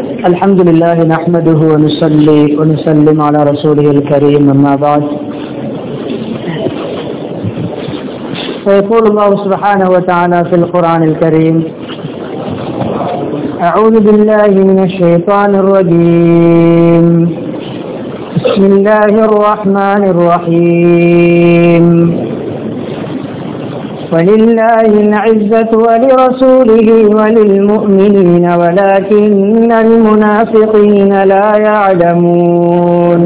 الحمد لله نحمده ونصلي ونسلم على رسوله الكريم أما بعد فيقول الله سبحانه وتعالى في القرآن الكريم أعوذ بالله من الشيطان الرجيم بسم الله الرحمن الرحيم ولله العزة ولرسوله وللمؤمنين ولكن المنافقين لا يعلمون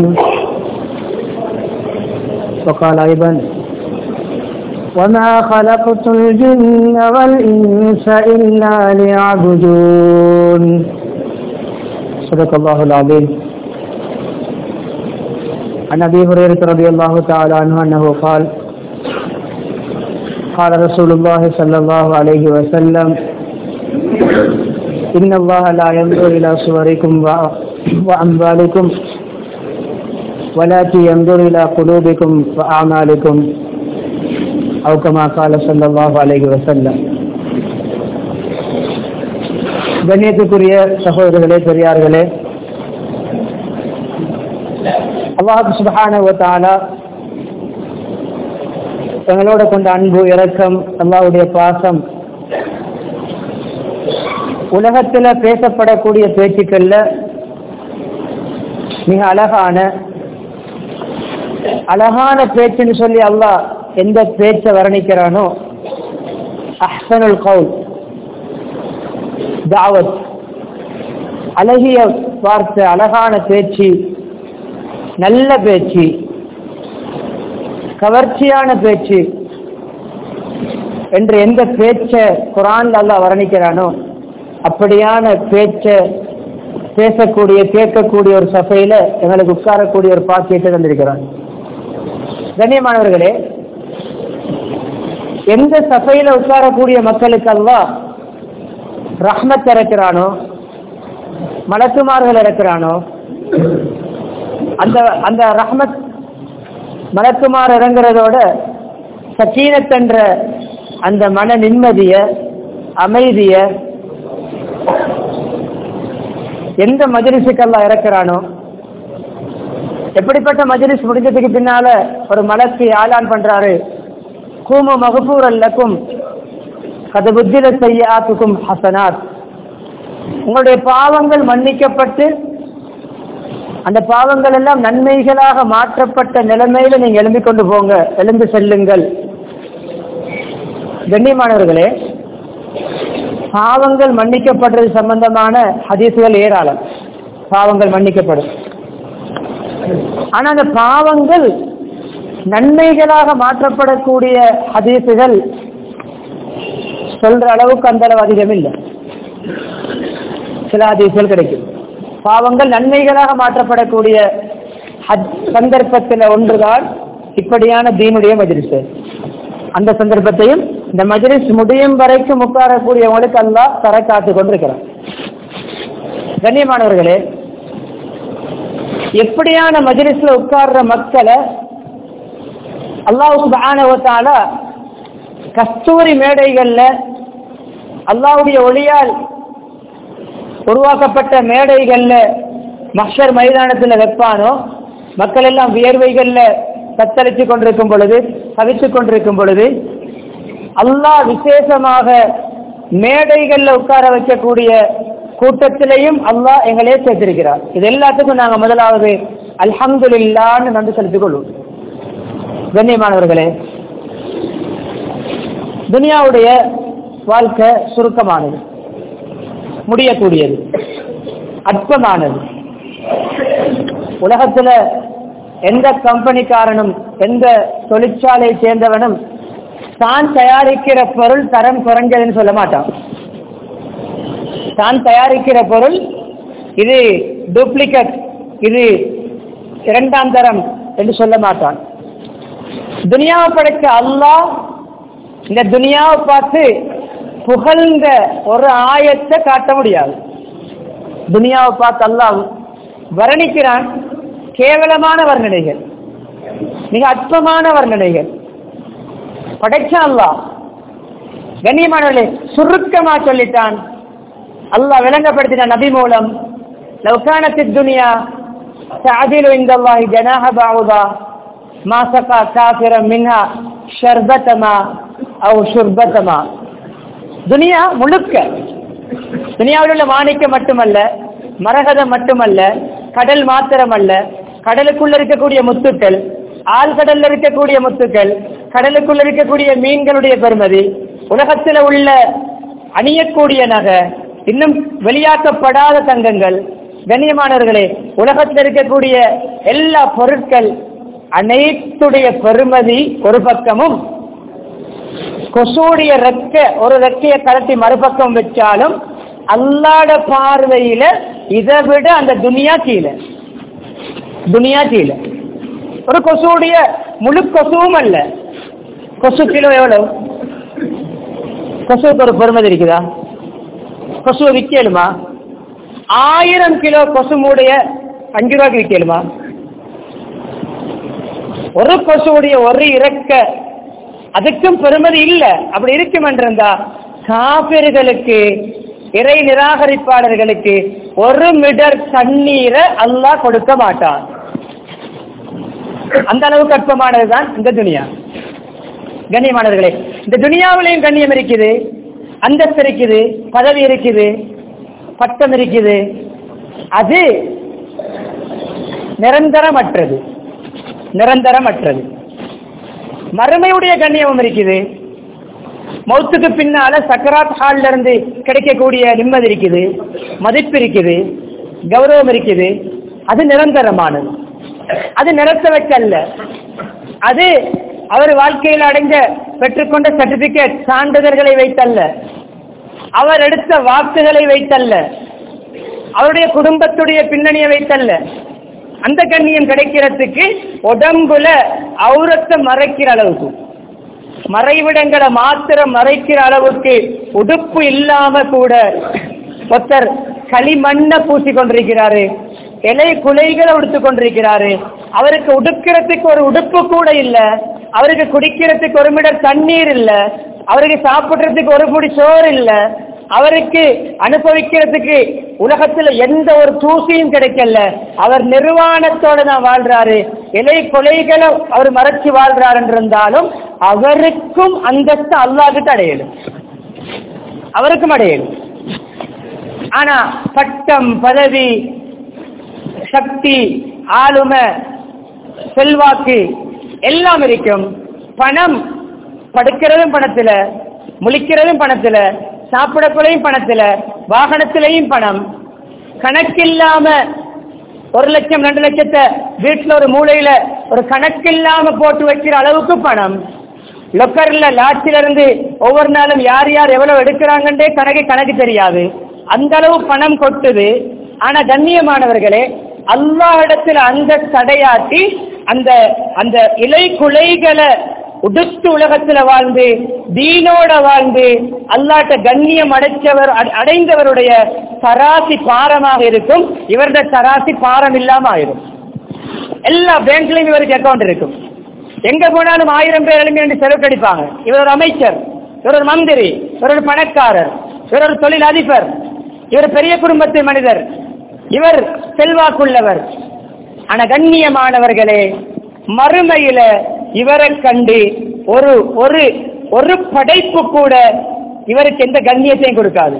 وقال أيضا وما خلقت الجن والإنس إلا ليعبدون صدق الله العظيم عن أبي هريرة رضي الله تعالى عنه أنه قال قال رسول الله صلى الله عليه وسلم إن الله لا ينظر إلى صوركم وأموالكم ولكن ينظر إلى قلوبكم وأعمالكم أو كما قال صلى الله عليه وسلم கண்ணியத்துக்குரிய சகோதரர்களே பெரியார்களே அல்லாஹு சுபஹான தாலா எங்களோட கொண்ட அன்பு இரக்கம் அல்லாவுடைய பாசம் உலகத்துல பேசப்படக்கூடிய பேச்சுக்கள்ல மிக அழகான அழகான பேச்சுன்னு சொல்லி அல்லாஹ் எந்த பேச்சை வர்ணிக்கிறானோ அஹ்சனுல் கவுல் தாவத் அழகிய வார்த்தை அழகான பேச்சு நல்ல பேச்சு கவர்ச்சியான பேச்சு என்று எந்த பேச்ச குரான் அல்லா வர்ணிக்கிறானோ அப்படியான பேச்ச பேசக்கூடிய கேட்கக்கூடிய ஒரு சபையில எங்களுக்கு உட்காரக்கூடிய ஒரு பாக்கியத்தை தந்திருக்கிறான் கண்ணியமானவர்களே எந்த சபையில உட்காரக்கூடிய மக்களுக்கு அல்லா ரஹ்மத் இறக்கிறானோ மலக்குமார்கள் இறக்கிறானோ அந்த அந்த ரஹ்மத் மலக்குமார் இறங்குறதோட சக்கீனத் என்ற அந்த மன நிம்மதிய அமைதிய எந்த மஜலிசுக்கெல்லாம் இறக்குறானோ எப்படிப்பட்ட மஜலிஸ் முடிஞ்சதுக்கு பின்னால ஒரு மலக்கு ஆலான் பண்றாரு கூமு மகபூர் அல்லக்கும் கது புத்திர செய்ய ஆத்துக்கும் ஹசனாத் உங்களுடைய பாவங்கள் மன்னிக்கப்பட்டு அந்த பாவங்கள் எல்லாம் நன்மைகளாக மாற்றப்பட்ட நிலைமையில நீங்க எழும்பி கொண்டு போங்க எழுந்து செல்லுங்கள் கண்ணியமானவர்களே பாவங்கள் மன்னிக்கப்படுறது சம்பந்தமான ஹதீசுகள் ஏராளம் பாவங்கள் மன்னிக்கப்படும் ஆனா அந்த பாவங்கள் நன்மைகளாக மாற்றப்படக்கூடிய ஹதீசுகள் சொல்ற அளவுக்கு அந்த அளவு அதிகம் இல்லை சில ஹதீசுகள் கிடைக்கும் பாவங்கள் நன்மைகளாக மாற்றப்படக்கூடிய சந்தர்ப்பத்தில் ஒன்றுதான் இப்படியான தீனுடைய மஜிலிஸ் அந்த சந்தர்ப்பத்தையும் இந்த மஜிலிஸ் முடியும் வரைக்கும் உட்காரக்கூடியவங்களுக்கு அல்லா தர காத்து கொண்டிருக்கிறார் கண்ணியமானவர்களே எப்படியான மஜிலிஸ்ல உட்கார்ற மக்களை அல்லாவுக்கு ஆனவத்தால கஸ்தூரி மேடைகள்ல அல்லாவுடைய ஒளியால் உருவாக்கப்பட்ட மேடைகள்ல மஷர் மைதானத்துல வைப்பானோ மக்கள் எல்லாம் வியர்வைகள்ல தத்தளித்து கொண்டிருக்கும் பொழுது தவித்துக் கொண்டிருக்கும் பொழுது அல்லாஹ் விசேஷமாக மேடைகள்ல உட்கார வைக்கக்கூடிய கூட்டத்திலையும் அல்லாஹ் எங்களே சேர்த்திருக்கிறார் இது எல்லாத்துக்கும் நாங்க முதலாவது அல்ஹம்துலில்லான்னு நன்றி செலுத்திக் கொள்வோம் கண்ணியமானவர்களே துனியாவுடைய வாழ்க்கை சுருக்கமானது முடியக்கூடியது அற்பமானது உலகத்துல எந்த கம்பெனிக்காரனும் எந்த தொழிற்சாலை சேர்ந்தவனும் தான் தயாரிக்கிற பொருள் தரம் குறைஞ்சதுன்னு சொல்ல மாட்டான் தான் தயாரிக்கிற பொருள் இது டூப்ளிகேட் இது இரண்டாம் தரம் என்று சொல்ல மாட்டான் துனியாவை படைச்ச அல்லாஹ் இந்த துனியாவை பார்த்து புகழ்ந்த ஒரு ஆயத்தை காட்ட முடியாது துனியாவை பார்த்து அல்லாஹ் வர்ணிக்கிறான் கேவலமான வர்ணனைகள் மிக அற்பமான வர்ணனைகள் படைச்சான் அல்லாஹ் கண்ணியமானவர்களே சுருக்கமா சொல்லிட்டான் அல்லாஹ் விளங்கப்படுத்தின நபி மூலம் لو كانت الدنيا تعدل عند الله جناح بعوضة ما سقى كافرا منها شربة ماء أو شربة ماء துனியா முழுக்க துனியாவில் உள்ள மாணிக்கம் மட்டுமல்ல மரகதம் மட்டுமல்ல கடல் மாத்திரமல்ல கடலுக்குள்ள இருக்கக்கூடிய முத்துக்கள் ஆழ்கடல்ல இருக்கக்கூடிய முத்துக்கள் கடலுக்குள்ள இருக்கக்கூடிய மீன்களுடைய பெருமதி உலகத்தில் உள்ள அணியக்கூடிய நகை இன்னும் வெளியாக்கப்படாத தங்கங்கள் கண்ணியமானவர்களே உலகத்தில் இருக்கக்கூடிய எல்லா பொருட்கள் அனைத்துடைய பெருமதி ஒரு பக்கமும் கொசுடைய ரெக்க ஒரு ரெக்கைய கலட்டி மறுபக்கம் வச்சாலும் அல்லாட பார்வையில இதை விட அந்த துனியா கீழே துனியா கீழே ஒரு கொசுடைய முழு கொசுவும் அல்ல கொசு கிலோ எவ்வளவு கொசுவுக்கு ஒரு பெருமதி இருக்குதா கொசுவை விற்கலுமா ஆயிரம் கிலோ கொசு மூடைய அஞ்சு ரூபாய்க்கு விற்கலுமா ஒரு கொசுவுடைய ஒரு இறக்க அதுக்கும் பெருமதி இல்ல அப்படி இருக்கும் என்றிருந்தா காபிர்களுக்கு இறை நிராகரிப்பாளர்களுக்கு ஒரு மிடர் தண்ணீரை அல்லாஹ் கொடுக்க மாட்டான் அந்த அளவுக்கு அற்பமானதுதான் இந்த துனியா கண்ணியமானவர்களே இந்த துனியாவிலையும் கண்ணியம் இருக்குது அந்தஸ்து இருக்குது பதவி இருக்குது பட்டம் இருக்குது அது நிரந்தரமற்றது நிரந்தரமற்றது மறுமையுடைய கண்ணியமும் இருக்குது மௌத்துக்கு பின்னால சக்கராத் ஹால்ல இருந்து கிடைக்கக்கூடிய நிம்மதி இருக்குது மதிப்பு இருக்குது கௌரவம் இருக்குது அது நிரந்தரமானது அது நிறத்த வைக்கல்ல அது அவர் வாழ்க்கையில் அடைஞ்ச பெற்றுக்கொண்ட சர்டிபிகேட் சான்றிதழ்களை வைத்தல்ல அவர் எடுத்த வாக்குகளை வைத்தல்ல அவருடைய குடும்பத்துடைய பின்னணியை வைத்தல்ல அந்த கண்ணியம் கிடைக்கிறதுக்கு உடம்புல அவுரத்தை மறைக்கிற அளவுக்கு மறைவிடங்களை மாத்திரம் மறைக்கிற அளவுக்கு உடுப்பு இல்லாம கூட ஒருத்தர் களிமண்ண பூசி கொண்டிருக்கிறாரு இலை குலைகளை உடுத்து கொண்டிருக்கிறாரு அவருக்கு உடுக்கிறதுக்கு ஒரு உடுப்பு கூட இல்ல அவருக்கு குடிக்கிறதுக்கு ஒரு மிடர் தண்ணீர் இல்ல அவருக்கு சாப்பிடுறதுக்கு ஒரு முடி சோறு இல்ல அவருக்கு அனுபவிக்கிறதுக்கு உலகத்துல எந்த ஒரு தூசியும் கிடைக்கல அவர் நிர்வாணத்தோட தான் வாழ்றாரு இலை கொலைகளை அவர் மறைச்சு வாழ்றாரு இருந்தாலும் அவருக்கும் அந்தஸ்து அல்லாஹ்கிட்ட அடையலும் அவருக்கும் அடையலும் ஆனா பட்டம் பதவி சக்தி ஆளுமை செல்வாக்கு எல்லாம் இருக்கும் பணம் படுக்கிறதும் பணத்துல முழிக்கிறதும் பணத்துல சாப்பிடக்குள்ளையும் பணத்துல வாகனத்திலையும் பணம் கணக்கில்லாம ஒரு லட்சம் ரெண்டு லட்சத்தை வீட்டுல ஒரு மூலையில ஒரு கணக்கில்லாம போட்டு வைக்கிற அளவுக்கு பணம் லொக்கர்ல லாட்சில இருந்து ஒவ்வொரு நாளும் யார் யார் எவ்வளவு எடுக்கிறாங்கன்றே கணக்கு கணக்கு தெரியாது அந்த அளவு பணம் கொட்டுது ஆனா கண்ணியமானவர்களே அல்லாஹ் இடத்துல அந்த தடையாட்டி அந்த அந்த இலை குலைகளை உடுத்து உலகத்துல வாழ்ந்து தீனோட வாழ்ந்து அல்லாட்ட கண்ணியம் அடைச்சவர் அட- அடைந்தவருடைய தராசி பாரமாக இருக்கும் இவருடைய தராசி பாரம் இல்லாம ஆயிரும் எல்லா பேங்க்லயும் இவருக்கு அக்கவுண்ட் இருக்கும் எங்க போனாலும் ஆயிரம் பேர் எழுப்பி என்று செலவழிப்பாங்க இவர் ஒரு அமைச்சர் இவர் ஒரு மந்திரி இவர் ஒரு பணக்காரர் இவர் ஒரு தொழில் அதிபர் இவர் பெரிய குடும்பத்து மனிதர் இவர் செல்வாக்குள்ளவர் ஆனா கண்ணியமானவர்களே மறுமையில இவரை கண்டு ஒரு ஒரு ஒரு படைப்பு கூட இவருக்கு எந்த கண்ணியத்தையும் கொடுக்காது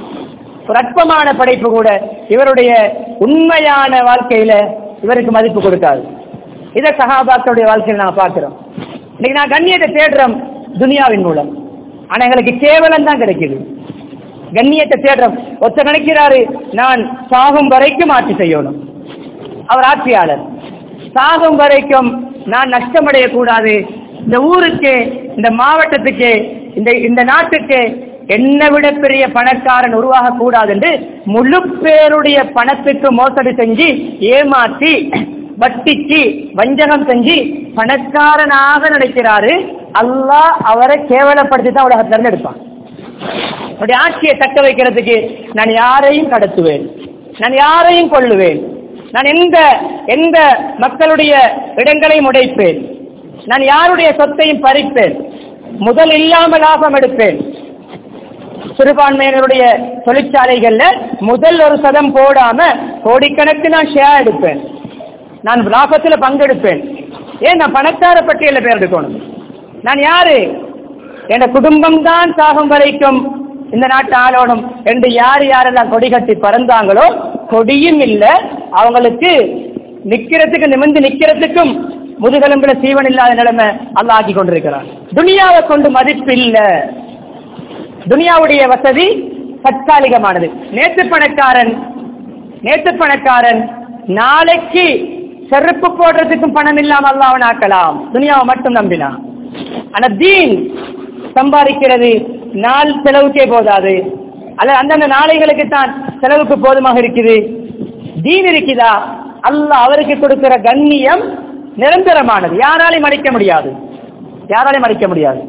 ஒரு அற்பமான படைப்பு கூட இவருடைய உண்மையான வாழ்க்கையில இவருக்கு மதிப்பு கொடுக்காது இதை சகாபாக்களுடைய வாழ்க்கையில் நான் பார்க்கிறோம் இன்னைக்கு நான் கண்ணியத்தை தேடுறோம் துனியாவின் மூலம் ஆனா எங்களுக்கு கேவலம் தான் கிடைக்குது கண்ணியத்தை தேடுறோம் ஒத்த நினைக்கிறாரு நான் சாகும் வரைக்கும் ஆட்சி செய்யணும் அவர் ஆட்சியாளர் சாகும் வரைக்கும் நான் நஷ்டமடையக்கூடாது இந்த ஊருக்கு இந்த மாவட்டத்துக்கு இந்த இந்த நாட்டுக்கு என்னை விட பெரிய பணக்காரன் உருவாக கூடாது என்று முழு பேருடைய பணத்துக்கு மோசடி செஞ்சு ஏமாற்றி வட்டிக்கு வஞ்சகம் செஞ்சு பணக்காரனாக நினைக்கிறாரு அல்லாஹ் அவரை கேவலப்படுத்தி தான் உலகத்துல இருந்து எடுப்பான் அவருடைய ஆட்சியை தக்க வைக்கிறதுக்கு நான் யாரையும் கடத்துவேன் நான் யாரையும் கொள்ளுவேன் நான் எந்த எந்த மக்களுடைய இடங்களையும் உடைப்பேன் நான் யாருடைய சொத்தையும் பறிப்பேன் முதல் இல்லாம லாபம் எடுப்பேன் சிறுபான்மையினருடைய தொழிற்சாலைகள்ல முதல் ஒரு சதம் போடாம கோடிக்கணக்கு நான் ஷேர் எடுப்பேன் நான் லாபத்தில் பங்கெடுப்பேன் ஏன் நான் பணக்கார பட்டியலில் பேர் எடுக்கணும் நான் யாரு என் குடும்பம் தான் சாகும் வரைக்கும் இந்த நாட்டு ஆளோடும் என்று யார் யாரெல்லாம் கொடி கட்டி பறந்தாங்களோ கொடியும் இல்லை அவங்களுக்கு நிக்கிறதுக்கு நிமிர்ந்து நிக்கிறதுக்கும் முதுகெலும்புல சீவன் இல்லாத நிலைமை அல்ல ஆக்கி கொண்டிருக்கிறான் துனியாவை கொண்டு மதிப்பு இல்ல துனியாவுடைய வசதி தற்காலிகமானது நேற்று பணக்காரன் நேற்று பணக்காரன் நாளைக்கு செருப்பு போடுறதுக்கும் பணம் இல்லாம அல்லாவன் ஆக்கலாம் துனியாவை மட்டும் நம்பினான் ஆனா தீன் சம்பாதிக்கிறது நாள் செலவுக்கே போதாது அல்ல அந்தந்த நாளைகளுக்கு தான் செலவுக்கு போதுமாக இருக்குது தீன் இருக்குதா அல்லாஹ் அவருக்கு கொடுக்கிற கண்ணியம் நிரந்தரமானது யாராலையும் அடிக்க முடியாது யாராலையும் அடிக்க முடியாது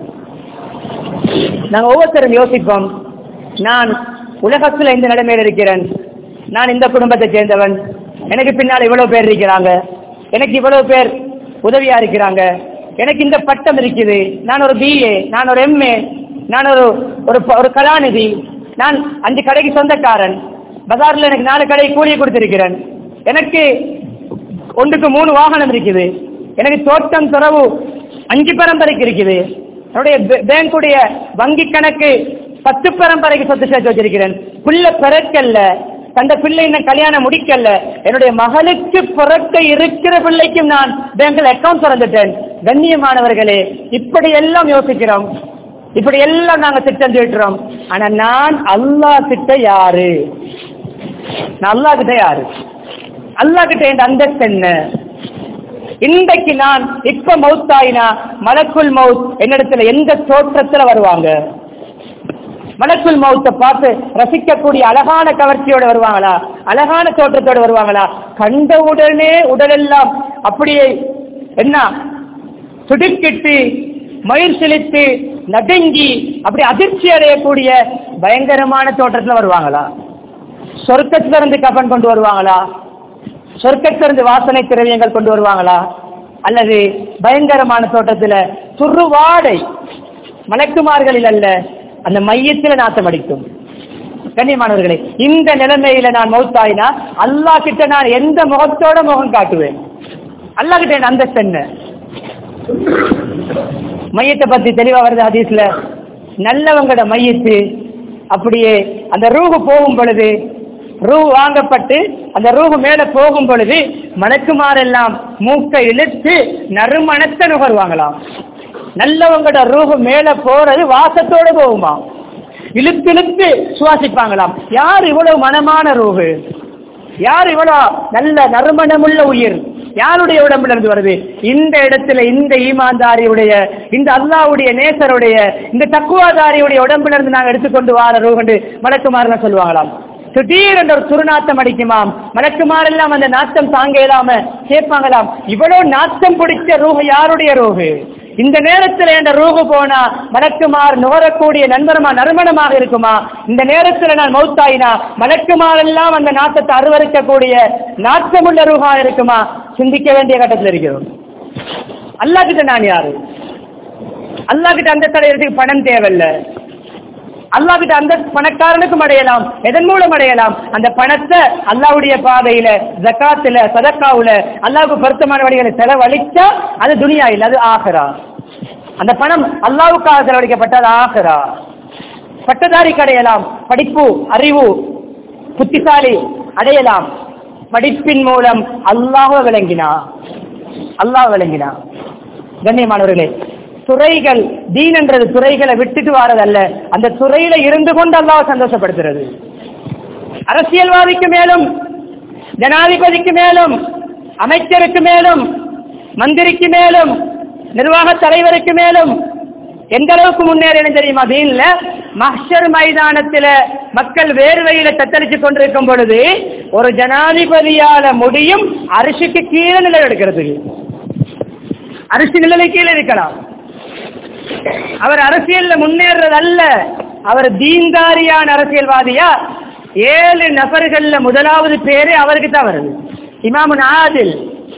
நாங்க ஒவ்வொருத்தரும் யோசிப்போம் நான் உலகத்துல இந்த நிலைமையில் இருக்கிறேன் நான் இந்த குடும்பத்தை சேர்ந்தவன் எனக்கு பின்னால் இவ்வளவு பேர் இருக்கிறாங்க எனக்கு இவ்வளவு பேர் உதவியா இருக்கிறாங்க எனக்கு இந்த பட்டம் இருக்குது நான் ஒரு பிஏ நான் ஒரு எம்ஏ நான் ஒரு ஒரு ப- ஒரு கலாநிதி நான் அஞ்சு கடைக்கு சொந்தக்காரன் பஜார்ல எனக்கு நாலு கடை கூலி கொடுத்திருக்கிறேன் எனக்கு ஒன்றுக்கு மூணு வாகனம் இருக்குது எனக்கு தோட்டம் துறவு அஞ்சு பரம்பரைக்கு இருக்குது என்னுடைய பே- பேங்குடைய வங்கி கணக்கு பத்து பரம்பரைக்கு சொத்து சேர்த்து வச்சிருக்கிறேன் பிள்ளை பிறக்கல்ல தந்த பிள்ளை இன்னும் கல்யாணம் முடிக்கல என்னுடைய மகளுக்கு பிறக்க இருக்கிற பிள்ளைக்கும் நான் பேங்க்ல அக்கவுண்ட் திறந்துட்டேன் கண்ணியமானவர்களே இப்படி எல்லாம் யோசிக்கிறோம் இப்படி எல்லாம் நாங்க திட்டம் தீட்டுறோம் ஆனா நான் அல்லாஹ் கிட்ட யாரு நான் அல்லாஹ் கிட்ட யாரு அல்லாஹ் கிட்ட என் அந்தஸ்து என்ன இன்றைக்கு நான் இப்ப மௌத்தாயினா மலக்குல் மவுத் என்னிடத்துல எந்த தோற்றத்துல வருவாங்க மலக்குல் மௌத்தை பார்த்து ரசிக்கக்கூடிய அழகான கவர்ச்சியோட வருவாங்களா அழகான தோற்றத்தோட வருவாங்களா கண்ட உடனே உடலெல்லாம் அப்படியே என்ன துடிக்கிட்டு மயிர் செலுத்து நடுங்கி அப்படி அதிர்ச்சி அடையக்கூடிய பயங்கரமான தோற்றத்துல வருவாங்களா சொர்க்கத்துல இருந்து கஃன் கொண்டு வருவாங்களா சொர்க்கத்திலிருந்து வாசனை திரவியங்கள் கொண்டு வருவாங்களா அல்லது பயங்கரமான தோட்டத்துல துருவாடை மலக்குமார்களில் அல்ல அந்த மையத்துல நாத்தம் அடிக்கும் கண்ணியமானவர்களே இந்த நிலைமையில நான் மௌத்தாயினா அல்லாஹ் கிட்ட நான் எந்த முகத்தோட முகம் காட்டுவேன் அல்லாஹ் கிட்ட என் அந்தஸ்து என்ன மையத்தை பத்தி தெளிவா வருது ஹதீஸ்ல நல்லவங்கட மையத்து அப்படியே அந்த ரூஹு போகும் பொழுது ரூ வாங்கப்பட்டு அந்த ரூஹு மேல போகும் பொழுது மணக்குமாரெல்லாம் மூக்கை இழுத்து நறுமணத்தை நுகர்வாங்களாம் நல்லவங்கட ரூஹு மேல போறது வாசத்தோட போகுமா இழுத்து இழுத்து சுவாசிப்பாங்களாம் யார் இவ்வளவு மனமான ரூஹு யார் இவ்வளவு நல்ல நறுமணமுள்ள உயிர் யாருடைய உடம்புல இருந்து வருது இந்த இடத்துல இந்த ஈமான்தாரியுடைய இந்த அல்லாவுடைய நேசருடைய இந்த தக்குவாதாரியுடைய உடம்புல இருந்து நாங்க எடுத்துக்கொண்டு வார ரூகண்டு மலக்குமாரெல்லாம் சொல்லுவாங்களாம் திடீரென்று ஒரு துருநாத்தம் அடிக்குமாம் மலக்குமாரெல்லாம் அந்த நாத்தம் தாங்க இயலாம கேட்பாங்களாம் இவ்வளவு நாத்தம் பிடிச்ச ரூஹு யாருடைய ரூஹு இந்த நேரத்தில் என்ற ரூஹு போனா மலக்குமார் நுகரக்கூடிய நண்பரமா நறுமணமாக இருக்குமா இந்த நேரத்தில் நான் மௌத்தாயினா மலக்குமாரெல்லாம் அந்த நாட்டத்தை அருவருக்கக்கூடிய நாட்டமுள்ள ரூஹா இருக்குமா சிந்திக்க வேண்டிய கட்டத்தில் இருக்கிறோம் அல்லா கிட்ட நான் யாரு அல்லா கிட்ட அந்த தடையறதுக்கு பணம் தேவையில்லை அல்லா கிட்ட அந்த பணக்காரனுக்கும் அடையலாம் எதன் மூலம் அடையலாம் அந்த பணத்தை அல்லாவுடைய பாதையில ஜக்காத்துல சதக்காவுல அல்லாவுக்கு பொருத்தமான வழிகளை செலவழிச்சா அது துனியா இல்லை அது ஆகரா அந்த பணம் அல்லாவுக்காக செலவழிக்கப்பட்ட அது ஆகரா பட்டதாரி அடையலாம் படிப்பு அறிவு புத்திசாலி அடையலாம் படிப்பின் மூலம் அல்லாஹ் விளங்கினா அல்லாஹ் விளங்கினா கண்ணியமானவர்களே துறைகள் தீன் என்றது துறைகளை விட்டுட்டு வாரதல்ல அந்த துறையில இருந்து கொண்டு அல்லாஹ் சந்தோஷப்படுத்துறது அரசியல்வாதிக்கு மேலும் ஜனாதிபதிக்கு மேலும் அமைச்சருக்கு மேலும் மந்திரிக்கு மேலும் நிர்வாக தலைவருக்கு மேலும் எந்த அளவுக்கு முன்னேறணும் தெரியுமா தீன்ல மஹ்ஷர் மைதானத்தில மக்கள் வேர்வையில தத்தளிச்சு கொண்டிருக்கும் பொழுது ஒரு ஜனாதிபதியால முடியும் அரிசிக்கு கீழே நிலை எடுக்கிறதுக்கு அரிசி நிலை கீழே இருக்கலாம் அவர் அரசியல்ல முன்னேறது அல்ல அவர் தீன்தாரியான அரசியல்வாதியா ஏழு நபர்கள்ல முதலாவது பேரு அவருக்கு தான் வருது இமாமுன் ஆதில்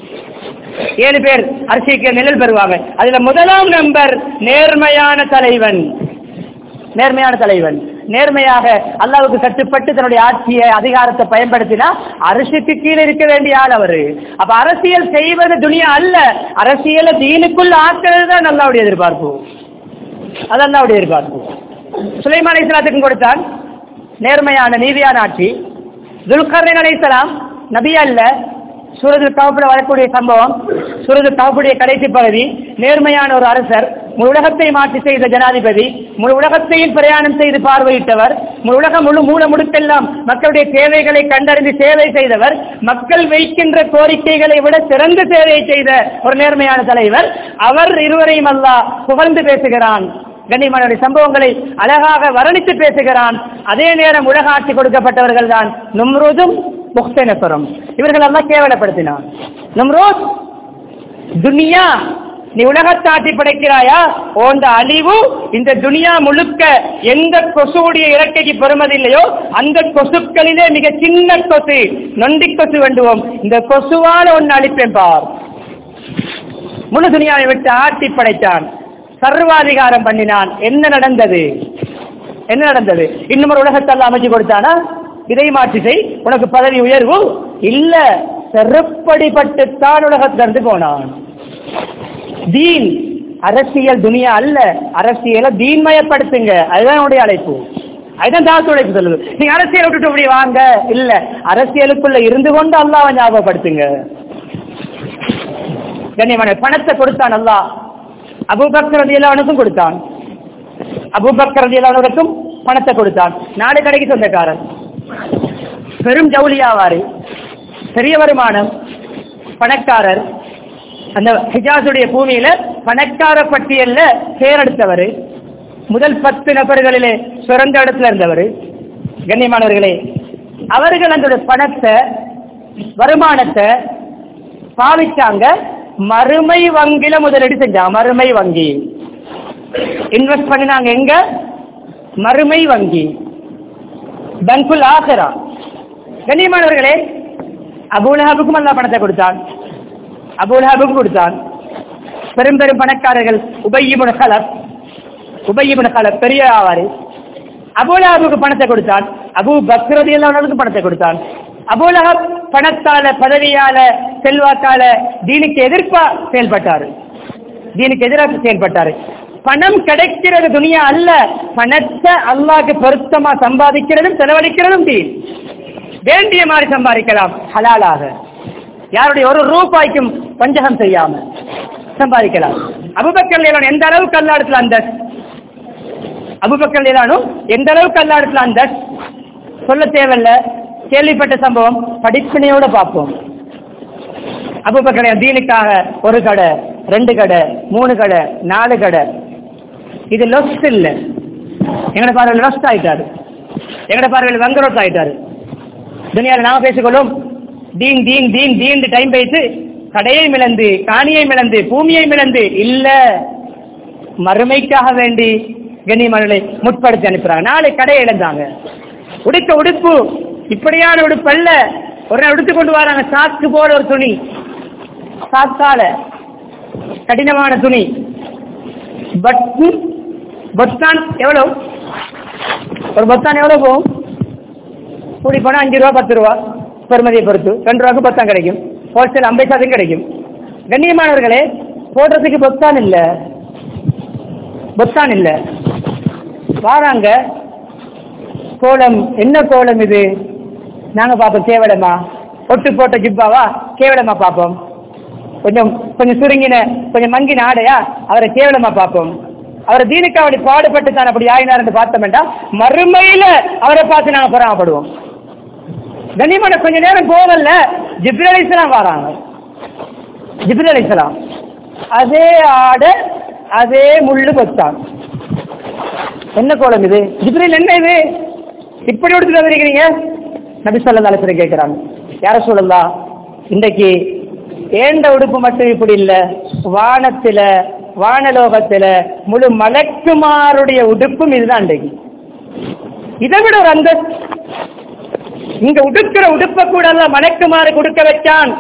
ஏழு பேர் அரசியலுக்கு நிழல் பெறுவாங்க அதுல முதலாம் நம்பர் நேர்மையான தலைவன் நேர்மையான தலைவன் நேர்மையாக அல்லாவுக்கு கட்டுப்பட்டு தன்னுடைய ஆட்சியை அதிகாரத்தை பயன்படுத்தினா அரசுக்கு கீழே இருக்க வேண்டிய ஆள் அவரு அப்ப அரசியல் செய்வது துணியா அல்ல அரசியலை தீனுக்குள் ஆக்கிறது தான் அல்லாவுடைய எதிர்பார்ப்பு அது அல்லாவுடைய எதிர்பார்ப்பு சுலைமான் இஸ்லாத்துக்கும் கொடுத்தான் நேர்மையான நீதியான ஆட்சி துல்கர்ணன் அலைசலாம் நபி அல்ல சூரது தவப்புல வரக்கூடிய சம்பவம் சூரது தவப்புடைய கடைசி பகுதி நேர்மையான ஒரு அரசர் முழு உலகத்தை மாற்றி செய்த ஜனாதிபதி முழு உலகத்தையும் பிரயாணம் செய்து பார்வையிட்டவர் முழு உலகம் முழு மூல முடுக்கெல்லாம் மக்களுடைய தேவைகளை கண்டறிந்து சேவை செய்தவர் மக்கள் வைக்கின்ற கோரிக்கைகளை விட சிறந்த சேவையை செய்த ஒரு நேர்மையான தலைவர் அவர் இருவரையும் அல்லாஹ் புகழ்ந்து பேசுகிறான் கண்ணியமான சம்பவங்களை அழகாக வர்ணித்து பேசுகிறான் அதே நேரம் உலக ஆட்சி கொடுக்கப்பட்டவர்கள் தான் நும்ருதும் முக்தனசுரம் இவர்கள் எல்லாம் கேவலப்படுத்தினான் நும்ரோத் துனியா நீ உலகத்தாட்டி படைக்கிறாயா ஓந்த அழிவு இந்த துனியா முழுக்க எந்த கொசுவுடைய இறக்கைக்கு பெறுமதில்லையோ அந்த கொசுக்களிலே மிக சின்ன கொசு நொண்டி கொசு வேண்டுவோம் இந்த கொசுவால ஒன்னு அழிப்பேன் பார் முழு துனியாவை விட்டு ஆட்டி படைத்தான் சர்வாதிகாரம் பண்ணினான் என்ன நடந்தது என்ன நடந்தது இன்னும் ஒரு உலகத்தால் அமைச்சு கொடுத்தானா இதை மாற்றி செய் உனக்கு பதவி உயர்வு இல்ல செருப்படிப்பட்டுத்தான் உலகத்திலிருந்து போனான் தீன் அரசியல் துனியா அல்ல அரசியலை தீன்மயப்படுத்துங்க அதுதான் என்னுடைய அழைப்பு அதுதான் தாசு உழைப்பு சொல்லுது நீங்க அரசியல் விட்டுட்டு இப்படி வாங்க இல்ல அரசியலுக்குள்ள இருந்து கொண்டு அல்லாவை ஞாபகப்படுத்துங்க கண்ணியமான பணத்தை கொடுத்தான் அல்லாஹ் அபூபக்கர் ரதியல்லானுக்கும் கொடுத்தான் அபூபக்கர் ரதியல்லானுக்கும் பணத்தை கொடுத்தான் நாடு கடைக்கு சொந்தக்காரன் பெரும் ஜவுளியாவாரு பெரிய வருமானம் பணக்காரர் அந்த ஹிஜாஸுடைய பூமியில பணக்கார பட்டியல்ல பேரெடுத்தவர் முதல் பத்து நபர்களிலே சிறந்த இடத்துல இருந்தவர் கண்ணியமானவர்களே அவர்கள் அந்த பணத்தை வருமானத்தை பாவிச்சாங்க மறுமை வங்கில முதலீடு செஞ்சாங்க மறுமை வங்கி இன்வெஸ்ட் பண்ணினாங்க எங்க மறுமை வங்கி பங்குல் ஆசரா கண்ணியமானவர்களே அபூலஹாபுக்கும் அல்லா பணத்தை கொடுத்தான் அபூலஹாபுக்கும் கொடுத்தான் பெரும் பெரும் பணக்காரர்கள் உபய்யமுன கலப் உபய்யமுன கலப் பெரிய ஆவாரு அபூலஹாபுக்கு பணத்தை கொடுத்தான் அபு பக்ரதி எல்லாருக்கும் பணத்தை கொடுத்தான் அபூலஹப் பணத்தால பதவியால செல்வாக்கால தீனுக்கு எதிர்ப்பா செயல்பட்டாரு தீனுக்கு எதிராக செயல்பட்டாரு பணம் கிடைக்கிறது துணியா அல்ல பணத்தை அல்லாக்கு பொருத்தமா சம்பாதிக்கிறதும் செலவழிக்கிறதும் தீன் வேண்டிய மாதிரி சம்பாதிக்கலாம் ஹலாலாக யாருடைய ஒரு ரூபாய்க்கும் பஞ்சகம் செய்யாம சம்பாதிக்கலாம் அபுபக்கர் லேலான் எந்த அளவுக்கு அல்லாடத்துல அந்த அபுபக்கர் லேலானும் எந்த அளவுக்கு அல்லாடத்துல அந்த சொல்ல தேவையில்ல கேள்விப்பட்ட சம்பவம் படிப்பினையோட பார்ப்போம் அபுபக்கர் தீனுக்காக ஒரு கடை ரெண்டு கடை மூணு கடை நாலு கடை இது லொஸ்ட் இல்ல எங்கட பார்வையில் லொஸ்ட் ஆயிட்டாரு எங்கட பார்வையில் வங்கரோட் ஆயிட்டாரு துணியாவில் நாம பேசிக்கொள்ளும் தீன் தீன் தீன் தீன் டைம் பேசி கடையை மிளந்து காணியை மிளந்து பூமியை மிளந்து இல்ல மறுமைக்காக வேண்டி கண்ணியமர்களை முற்படுத்தி அனுப்புறாங்க நாளை கடையை இழந்தாங்க உடுக்க உடுப்பு இப்படியான உடுப்பு அல்ல ஒரு நாள் உடுத்து கொண்டு வராங்க சாக்கு போல ஒரு துணி சாக்கால கடினமான துணி பட்டு பொத்தான் எவ்வளவு ஒரு பொத்தான் எவ்வளவு போகும் கூடி போனால் அஞ்சு ரூபா பத்து ரூபா பெருமதியை பொறுத்து ரெண்டு ரூபாய்க்கு பொத்தான் கிடைக்கும் ஹோல்சேல் ஐம்பது சாதம் கிடைக்கும் கண்ணியமானவர்களே போடுறதுக்கு பொத்தான் இல்லை பொத்தான் இல்லை வாராங்க கோலம் என்ன கோலம் இது நாங்க பார்ப்போம் கேவலமா ஒட்டு போட்ட ஜிப்பாவா கேவலமா பார்ப்போம் கொஞ்சம் கொஞ்சம் சுருங்கின கொஞ்சம் மங்கின ஆடையா அவரை கேவலமா பார்ப்போம் அவரை தீனுக்கு அப்படி பாடுபட்டு தான் அப்படி ஆயினார் பார்த்தோம்டா மறுமையில அவரை பார்த்து நாங்க பொறாமப்படுவோம் கண்ணியமான கொஞ்ச நேரம் போகல ஜிப்ரல் அலிஸ்லாம் வராங்க ஜிப்ரல் அலிஸ்லாம் அதே ஆடை அதே முள்ளு கொத்தான் என்ன கோலம் இது ஜிப்ரில் என்ன இது இப்படி எடுத்துட்டு வந்திருக்கிறீங்க நபி சொல்லா அலிஸ்வரம் கேட்கிறாங்க யார சொல்லலாம் இன்றைக்கு ஏண்ட உடுப்பு மட்டும் இப்படி இல்ல வானத்துல வானலோகத்துல முழு மலக்குமாருடைய உடுப்பும் இதுதான் இன்றைக்கு இதை விட ஒரு அந்த இங்க உடுக்கிற உடுப்ப கூட அல்ல மலக்குமாறு கொடுக்க வச்சான்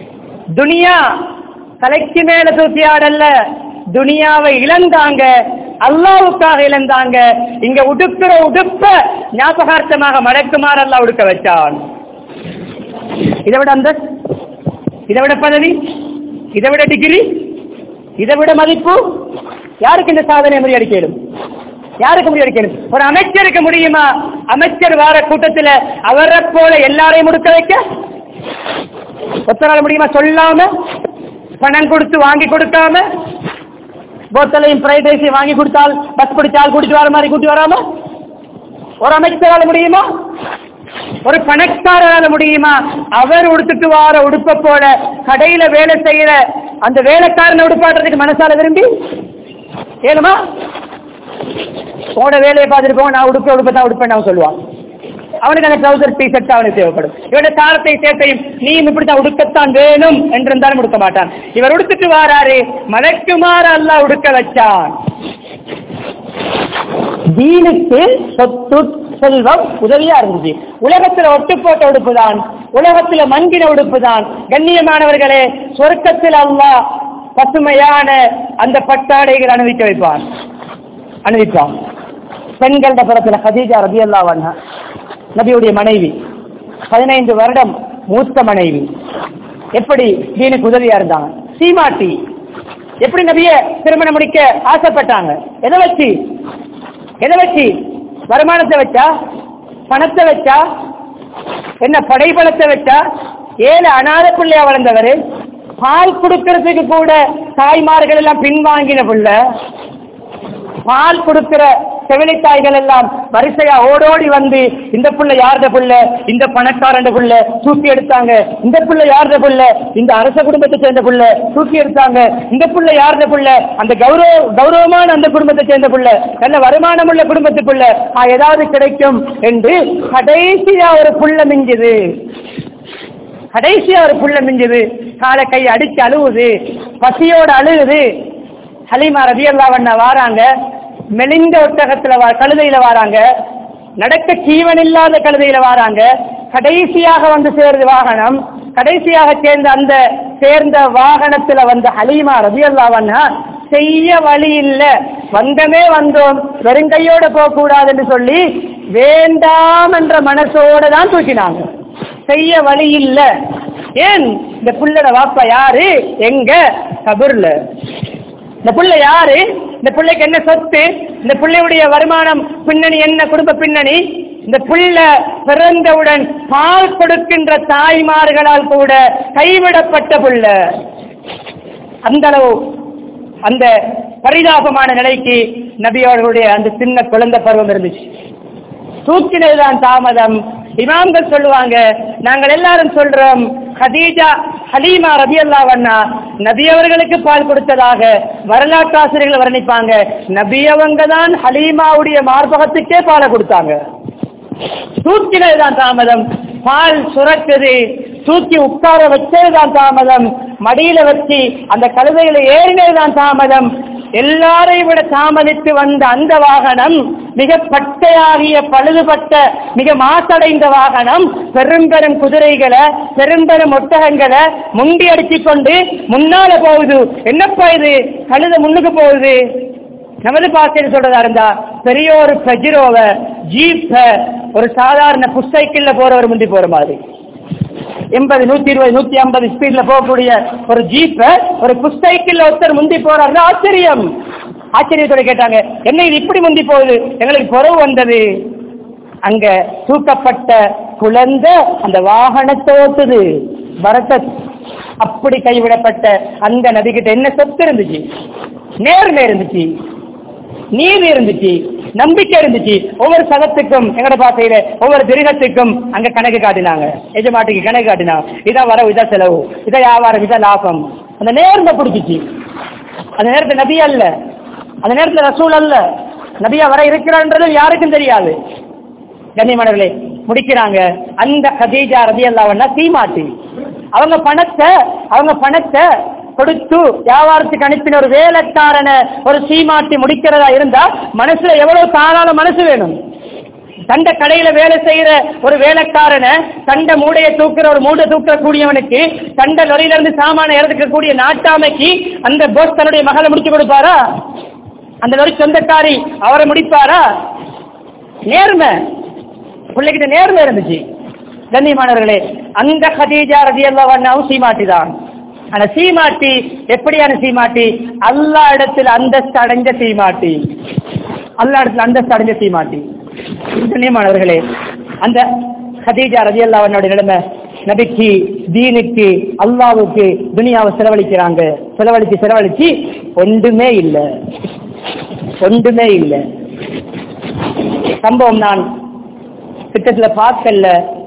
துனியா தலைக்கு மேல தூக்கி ஆடல்ல துனியாவை இழந்தாங்க அல்லாவுக்காக இழந்தாங்க இங்க உடுக்கிற உடுப்ப ஞாபகார்த்தமாக மடக்குமாறு அல்லாஹ் உடுக்க வச்சான் இதை விட அந்த இதை விட பதவி இதை விட டிகிரி இதை விட மதிப்பு யாருக்கு இந்த சாதனை முறியடிக்கலும் யாருக்கு முறியடிக்கலும் ஒரு அமைச்சருக்கு முடியுமா அமைச்சர் வார கூட்டத்துல அவரை போல எல்லாரையும் முடுக்க வைக்க ஒத்தரால முடியுமா சொல்லாம பணம் கொடுத்து வாங்கி கொடுக்காம போத்தலையும் ஃப்ரைட் ரைஸையும் வாங்கி கொடுத்தால் பஸ் பிடிச்சால் கூட்டிட்டு வர மாதிரி கூட்டி வராம ஒரு அமைச்சரால முடியுமா ஒரு பணக்காரரால முடியுமா அவர் உடுத்துட்டு வார உடுப்ப போல கடையில வேலை செய்யற அந்த வேலைக்காரனை உடுப்பாடுறதுக்கு மனசால விரும்பி ஏழுமா உங்களோட வேலையை பார்த்துட்டு போங்க நான் உடுப்ப உடுப்ப தான் உடுப்பேன் அவன் சொல்லுவான் அவனுக்கு அந்த ட்ரௌசர் டி ஷர்ட் அவனுக்கு தேவைப்படும் இவருடைய தாரத்தை சேர்த்தையும் நீயும் இப்படித்தான் உடுக்கத்தான் வேணும் என்றிருந்தாலும் உடுக்க மாட்டான் இவர் உடுத்துட்டு வாராரு மலைக்குமாறு அல்லாஹ் உடுக்க வச்சான் தீனுக்கு சொத்து செல்வம் உதவியா இருந்துச்சு உலகத்துல ஒட்டு போட்ட உடுப்பு தான் உலகத்துல மங்கின உடுப்பு தான் கண்ணியமானவர்களே சொர்க்கத்தில் அல்லாஹ் பசுமையான அந்த பட்டாடைகள் அணிவிக்க வைப்பான் அணிவிப்பான் பெண்கள புறத்துல ஹதீஜா ரபி அல்லா நபியுடைய மனைவி பதினைந்து வருடம் மூத்த மனைவி எப்படி தீனுக்கு உதவியா இருந்தாங்க சீமாட்டி எப்படி நபிய திருமணம் முடிக்க ஆசைப்பட்டாங்க எதை வச்சு எதை வச்சு வருமானத்தை வச்சா பணத்தை வச்சா என்ன படைபலத்தை வச்சா ஏழு அநாத பிள்ளையா வளர்ந்தவர் பால் கொடுக்கறதுக்கு கூட தாய்மார்கள் எல்லாம் பின்வாங்கின புள்ள பால் கொடுக்கிற செவிலி தாய்கள் எல்லாம் வரிசையா ஓடோடி வந்து இந்த புள்ள யார்த புள்ள இந்த பணக்காரண்ட புள்ள தூக்கி எடுத்தாங்க இந்த புள்ள யார்த புள்ள இந்த அரச குடும்பத்தை சேர்ந்த புள்ள தூக்கி எடுத்தாங்க இந்த புள்ள யார்த புள்ள அந்த கௌரவ கௌரவமான அந்த குடும்பத்தை சேர்ந்த புள்ள நல்ல வருமானம் உள்ள குடும்பத்து புள்ள ஆ, ஏதாவது கிடைக்கும் என்று கடைசியா ஒரு புள்ள மிஞ்சுது கடைசியா ஒரு புள்ள மிஞ்சுது காலை கை அடிச்சு அழுவுது பசியோட அழுகுது ஹலீமா ரபியல்லாவண்ண வாராங்க மெலிந்த ஒட்டகத்துல வா கழுதையில வாராங்க நடக்க ஜீவன் இல்லாத கழுதையில வாராங்க கடைசியாக வந்து சேருது வாகனம் கடைசியாக சேர்ந்த அந்த சேர்ந்த வாகனத்துல வந்த ஹலீமா ரபியல்லாவண்ணா செய்ய வழி இல்ல வந்தமே வந்தோம் வெறுங்கையோட போக கூடாதுன்னு சொல்லி வேண்டாம் என்ற மனசோட தான் தூக்கினாங்க செய்ய வழி இல்ல ஏன் இந்த புள்ளட வாப்பா யாரு எங்க கபூர்ல இந்த புள்ள யாரு இந்த பிள்ளைக்கு என்ன சொத்து இந்த பிள்ளையுடைய வருமானம் பின்னணி என்ன குடும்ப பின்னணி இந்த புள்ள பிறந்தவுடன் பால் கொடுக்கின்ற தாய்மார்களால் கூட கைவிடப்பட்ட புள்ள அந்த அளவு அந்த பரிதாபமான நிலைக்கு நபி அவர்களுடைய அந்த சின்ன குழந்தை பருவம் இருந்துச்சு தூக்கினதுதான் தாமதம் இமாம்கள் சொல்லுவாங்க நாங்கள் எல்லாரும் சொல்றோம் ஹதீஜா ஹலீமா ரபி அல்லாவண்ணா நபி அவர்களுக்கு பால் கொடுத்ததாக வரலாற்று ஆசிரியர்கள் வர்ணிப்பாங்க நபி அவங்க தான் ஹலீமாவுடைய மார்பகத்துக்கே பாலை கொடுத்தாங்க தூக்கினதுதான் தாமதம் பால் சுரக்குது தூக்கி உட்கார வச்சதுதான் தாமதம் மடியில வச்சு அந்த கழுதையில ஏறினதுதான் தாமதம் எல்லாரையும் விட தாமதித்து வந்த அந்த வாகனம் மிக பட்டையாகிய பழுதுபட்ட மிக மாசடைந்த வாகனம் பெரும்பெரும் குதிரைகளை பெரும்பெரும் ஒட்டகங்களை முண்டி அடிச்சுக் கொண்டு முன்னால போகுது என்னப்பா இது கழுத முன்னுக்கு போகுது நமது பாசையில் சொல்றதா இருந்தா பெரிய ஒரு பெஜிரோவ ஜீப்ப ஒரு சாதாரண புஸ்சைக்கிள்ல போறவர் முந்தி போற மாதிரி எண்பது நூத்தி இருபது நூத்தி ஐம்பது ஸ்பீட்ல போகக்கூடிய ஒரு ஜீப்ப ஒரு புஸ்சைக்கிள்ல ஒருத்தர் முந்தி போறாரு ஆச்சரியம் ஆச்சரியத்தோட கேட்டாங்க என்ன இது இப்படி முந்தி போகுது எங்களுக்கு குறவு வந்தது அங்க தூக்கப்பட்ட குழந்தை அந்த வாகனத்தை ஓட்டுது பரதத் அப்படி கைவிடப்பட்ட அந்த நபிகிட்ட என்ன சொத்து இருந்துச்சு நேர்மை இருந்துச்சு நீதி இருந்துச்சு நம்பிக்கை இருந்துச்சு ஒவ்வொரு சதத்துக்கும் எங்கட பாசையில ஒவ்வொரு திருகத்துக்கும் அங்க கணக்கு காட்டினாங்க எஜமாட்டிக்கு கணக்கு காட்டினாங்க இதான் வரவு இதான் செலவு இதான் வியாபாரம் இதான் லாபம் அந்த நேர்மை பிடிச்சிச்சு அந்த நேரத்துல நபி அல்ல அந்த நேரத்துல ரசூல் அல்ல நபியா வர இருக்கிறான்றது யாருக்கும் தெரியாது கண்ணியமானவர்களே முடிக்கிறாங்க அந்த கதீஜா ரதி அல்லாவன்னா தீமாட்டி அவங்க பணத்தை அவங்க பணத்தை கொடுத்து வியாபாரத்துக்கு அனுப்பின ஒரு வேலைக்காரனை ஒரு சீமாட்டி முடிக்கிறதா இருந்தா மனசுல எவ்வளவு தாராள மனசு வேணும் தண்ட கடையில வேலை செய்யற ஒரு வேலைக்காரனை தண்ட மூடைய தூக்குற ஒரு மூடை தூக்கக்கூடியவனுக்கு தண்ட லொரியில இருந்து சாமான இறந்துக்கக்கூடிய நாட்டாமைக்கு அந்த போஸ் தன்னுடைய மகளை முடிச்சு கொடுப்பாரா அந்த ஒரு சொந்தக்காரி அவரை முடிப்பாரா நேர்மை பிள்ளைகிட்ட நேர்மை இருந்துச்சு கண்ணியமானவர்களே அந்த கதீஜா ரதி அல்லாவும் சீமாட்டி தான் ஆனா சீமாட்டி எப்படியான சீமாட்டி அல்லா இடத்துல அந்தஸ்து அடைஞ்ச சீமாட்டி அல்லா இடத்துல அந்தஸ்து அடைஞ்ச சீமாட்டி கண்ணியமானவர்களே அந்த கதீஜா ரதி அல்லாவனோட நிலைமை நபிக்கு தீனுக்கு அல்லாவுக்கு துனியாவை செலவழிக்கிறாங்க செலவழிச்சு செலவழிச்சு ஒன்றுமே இல்லை ஒன்றுமே இல்லை சம்பவம் நான் திட்டத்துல பார்க்கல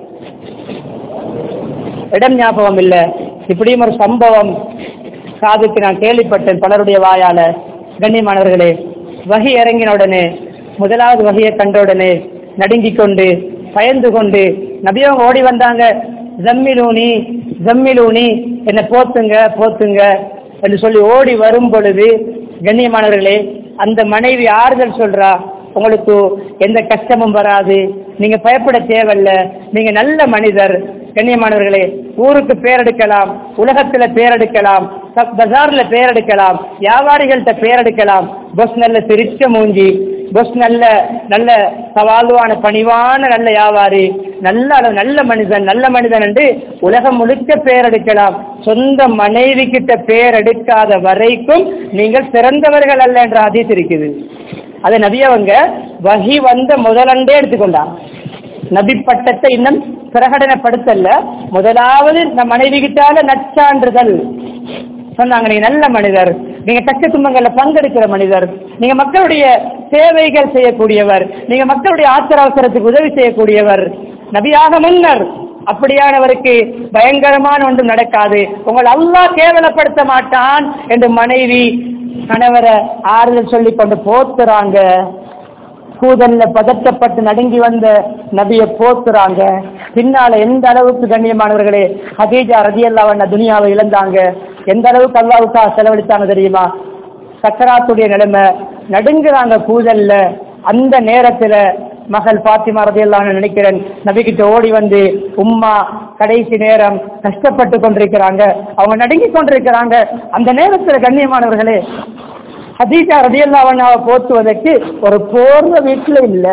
இடம் ஞாபகம் இல்லை இப்படியும் ஒரு சம்பவம் காதுக்கு நான் கேள்விப்பட்டேன் பலருடைய வாயால கண்ணியமானவர்களே வகி இறங்கின உடனே முதலாவது வகையை கண்ட உடனே நடுங்கிக் கொண்டு பயந்து கொண்டு நபியவங்க ஓடி வந்தாங்க ஜம்மிலூனி ஜம்மிலூனி என்னை போத்துங்க போத்துங்க என்று சொல்லி ஓடி வரும் பொழுது கண்ணியமானவர்களே அந்த மனைவி ஆறுதல் சொல்றா உங்களுக்கு எந்த கஷ்டமும் வராது நீங்க பயப்பட தேவையில்ல நீங்க நல்ல மனிதர் கண்ணியமானவர்களே ஊருக்கு பேரெடுக்கலாம் உலகத்துல பேரெடுக்கலாம் ச- பஜார்ல பேரெடுக்கலாம் வியாபாரிகள்கிட்ட பேரெடுக்கலாம் பஸ் நல்ல சிரிச்ச மூஞ்சி பஸ் நல்ல நல்ல சவால்வான பணிவான நல்ல வியாபாரி நல்ல அளவு- நல்ல மனிதன் நல்ல மனிதன் என்று உலகம் முழுக்க பேரெடுக்கலாம் சொந்த மனைவி கிட்ட பேரெடுக்காத வரைக்கும் நீங்கள் சிறந்தவர்கள் அல்ல என்ற ஹதீஸ் இருக்குது அதை நபி அவங்க வகி வந்த முதலண்டே எடுத்துக்கொண்டான் நபி பட்டத்தை இன்னும் பிரகடனப்படுத்தல முதலாவது நம் மனைவி கிட்டால நச்சான்றுதல் சொன்னாங்க நீங்க நல்ல மனிதர் நீங்க தக்க துன்பங்கள்ல பங்கெடுக்கிற மனிதர் நீங்க மக்களுடைய சேவைகள் செய்யக்கூடியவர் நீங்க மக்களுடைய ஆத்திர அவசரத்துக்கு உதவி செய்யக்கூடியவர் நபியாக முன்னர் அப்படியானவருக்கு பயங்கரமான ஒன்றும் நடக்காது உங்கள் அல்லாஹ் கேவலப்படுத்த மாட்டான் என்று மனைவி கணவரை ஆறுதல் சொல்லி கொண்டு போத்துறாங்க கூதல்ல பதட்டப்பட்டு நடுங்கி வந்த நபிய போத்துறாங்க பின்னால எந்த அளவுக்கு கண்ணியமானவர்களே ஹதீஜா ரதியல்லாவண்ண துனியாவை இழந்தாங்க எந்த அளவுக்கு அல்லாவுக்கா செலவழித்தாங்க தெரியுமா சக்கராத்துடைய நிலைமை நடுங்குறாங்க கூதல்ல அந்த நேரத்துல மகள் பாத்திமா ரதியல்லான்னு நினைக்கிறேன் நபிகிட்ட ஓடி வந்து உம்மா கடைசி நேரம் கஷ்டப்பட்டு கொண்டிருக்கிறாங்க அவங்க நடுங்கி கொண்டிருக்கிறாங்க அந்த நேரத்துல கண்ணியமானவர்களே ஹதீஜா ரதியல்லாவண்ணாவை போற்றுவதற்கு ஒரு போர்வை வீட்டுல இல்ல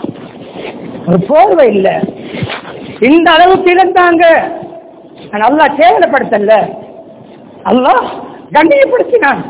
ஒரு போர்வை இல்ல இந்த அளவுக்கு இழந்தாங்க ஆனா அல்லாஹ் கேவலப்படுத்தல அல்லாஹ் கண்ணியப்படுத்தினான்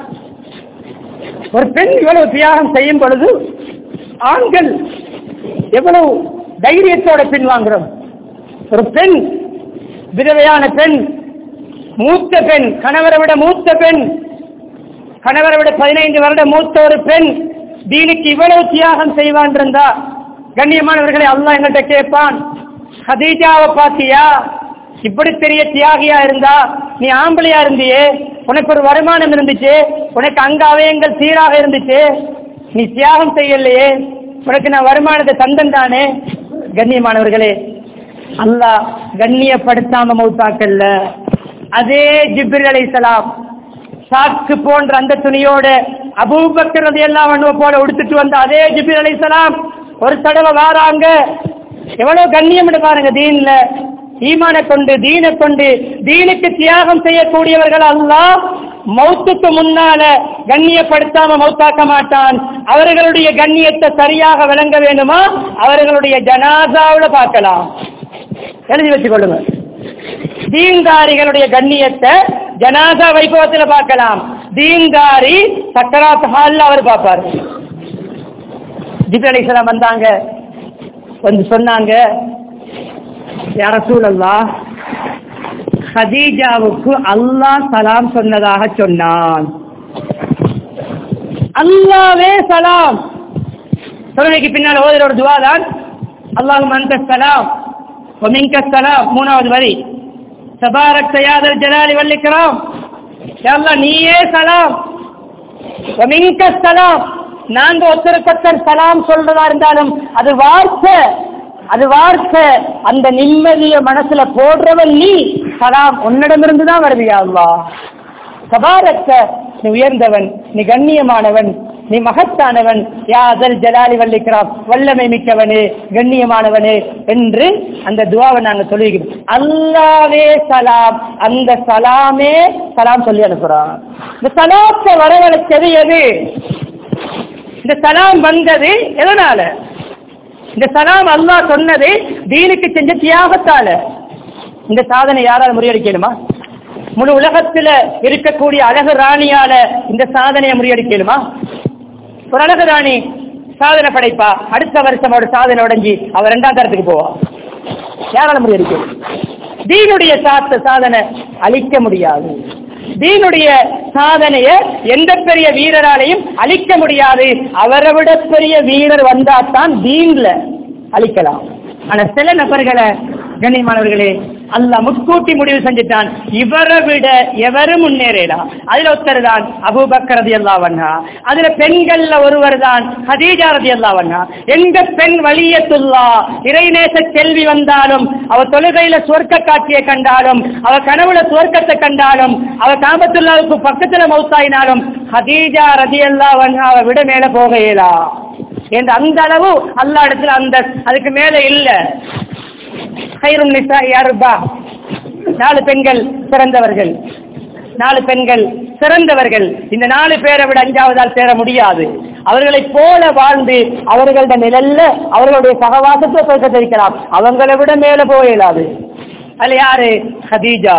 ஒரு பெண் இவ்வளவு தியாகம் செய்யும் பொழுது ஆண்கள் எவ்வளவு தைரியத்தோட பின்வாங்குறோம் ஒரு பெண் விதவையான பெண் மூத்த பெண் கணவரை விட மூத்த பெண் கணவரை விட பதினைந்து வருட மூத்த ஒரு பெண் தீனுக்கு இவ்வளவு தியாகம் செய்வான் இருந்தா கண்ணியமானவர்களை அல்லாஹ் எங்கள்கிட்ட கேட்பான் ஹதீஜாவை பாத்தியா இப்படி பெரிய தியாகியா இருந்தா நீ ஆம்பளையா இருந்தியே உனக்கு ஒரு வருமானம் இருந்துச்சு உனக்கு அங்க அவயங்கள் சீராக இருந்துச்சு நீ தியாகம் செய்யலையே உனக்கு நான் வருமானத்தை தந்தன் தானே கண்ணியமானவர்களே அல்லாஹ் கண்ணியப்படுத்தாம மௌத்தாக்கல்ல அதே ஜிப்ரில் அலைஹிஸ்ஸலாம் சாக்கு போன்ற அந்த துணியோட அபூபக்கர் எல்லாம் பண்ணுவ போல உடுத்துட்டு வந்த அதே ஜிபிர் அலைஹிஸ்ஸலாம் ஒரு தடவை வாராங்க எவ்வளவு கண்ணியம் பாருங்க தீன்ல ஈமான கொண்டு தீனை கொண்டு தீனுக்கு தியாகம் செய்யக்கூடியவர்கள் அல்லாஹ் மௌத்துக்கு முன்னால கண்ணியப்படுத்தாம மௌத்தாக்க மாட்டான் அவர்களுடைய கண்ணியத்தை சரியாக விளங்க வேண்டுமா அவர்களுடைய ஜனாசாவுல பார்க்கலாம் எழுதி வச்சுக் கொள்ளுங்க தீன்தாரிகளுடைய கண்ணியத்தை ஜனாதா வைபவத்துல பார்க்கலாம் தீன்தாரி சக்கராத் ஹால்ல அவர் பார்ப்பார் ஜிபி அலிஸ்லாம் வந்தாங்க வந்து சொன்னாங்க யார சூழல்லா ஹதீஜாவுக்கு அல்லாஹ் சலாம் சொன்னதாக சொன்னான் அல்லாவே சலாம் தொழுகைக்கு பின்னால் ஓதுற ஒரு துவா தான் அல்லாஹும் அந்த சலாம் ومنك السلام மூணாவது வரி தபாரக் சயாதல் ஜலாலி வல்லிக்கிறாம் அல்லாஹ் நீயே சலாம் ومنك السلام நாங்க ஒருத்தருக்கொத்தர் சலாம் சொல்றதா இருந்தாலும் அது வார்த்தை அது வார்த்தை அந்த நிம்மதிய மனசுல போடுறவன் நீ சலாம் உன்னிடமிருந்து தான் வருவியா அல்லாஹ் தபாரக்க நீ உயர்ந்தவன் நீ கண்ணியமானவன் நீ மகத்தானவன் யாதல் ஜலாலி வல்லிக்கிறான் வல்லமை மிக்கவனே கண்ணியமானவனே என்று அந்த துவாவை நாங்க சொல்லிக்கிறோம் அல்லாவே சலாம் அந்த சலாமே சலாம் சொல்லி அனுப்புறான் இந்த சலாத்தை வரவழைச்சது எது இந்த சலாம் வந்தது எதனால இந்த சலாம் அல்லாஹ் சொன்னது தீனுக்கு செஞ்ச தியாகத்தால இந்த சாதனை யாரால முறியடிக்கணுமா முழு உலகத்துல இருக்கக்கூடிய அழகு ராணியால இந்த சாதனையை முறியடிக்கணுமா ஒரு அழகு ராணி சாதனை படைப்பா அடுத்த வருஷம் அவரோட சாதனை உடைஞ்சி அவர் ரெண்டாம் தரத்துக்கு போவா யாரால முறியடிக்கும் தீனுடைய சாத்த சாதனை அழிக்க முடியாது தீனுடைய சாதனையை எந்த பெரிய வீரராலையும் அழிக்க முடியாது அவரை விட பெரிய வீரர் வந்தாத்தான் தீன்ல அழிக்கலாம் ஆனா சில நபர்களை கண்ணியமானவர்களே அல்லாஹ் முட்கூட்டி முடிவு செஞ்சுட்டான் இவரை விட எவரும் முன்னேறலாம் அதுல ஒருத்தர் தான் அபூபக்கர் ரதி அல்லாவண்ணா அதுல பெண்கள்ல ஒருவர் தான் ஹதீஜா ரதி அல்லாவண்ணா எந்த பெண் வலியத்துல்லா இறைநேச செல்வி வந்தாலும் அவ தொழுகையில சுவர்க்க காட்சியை கண்டாலும் அவ கனவுல சுவர்க்கத்தை கண்டாலும் அவ காபத்துல்லாவுக்கு பக்கத்துல மௌத்தாயினாலும் ஹதீஜா ரதி அல்லாவண்ணாவை விட மேல போக இயலா என்ற அந்த அளவு அல்லா இடத்துல அந்த அதுக்கு மேல இல்ல ஹைரும் நிசா யாருபா நாலு பெண்கள் சிறந்தவர்கள் நாலு பெண்கள் சிறந்தவர்கள் இந்த நாலு பேரை விட அஞ்சாவதால் சேர முடியாது அவர்களைப் போல வாழ்ந்து அவர்களோட நிழல்ல அவர்களுடைய சகவாசத்தை சொர்க்கத்தை வைக்கலாம் அவங்களை விட மேல போக இயலாது அதுல யாரு ஹதீஜா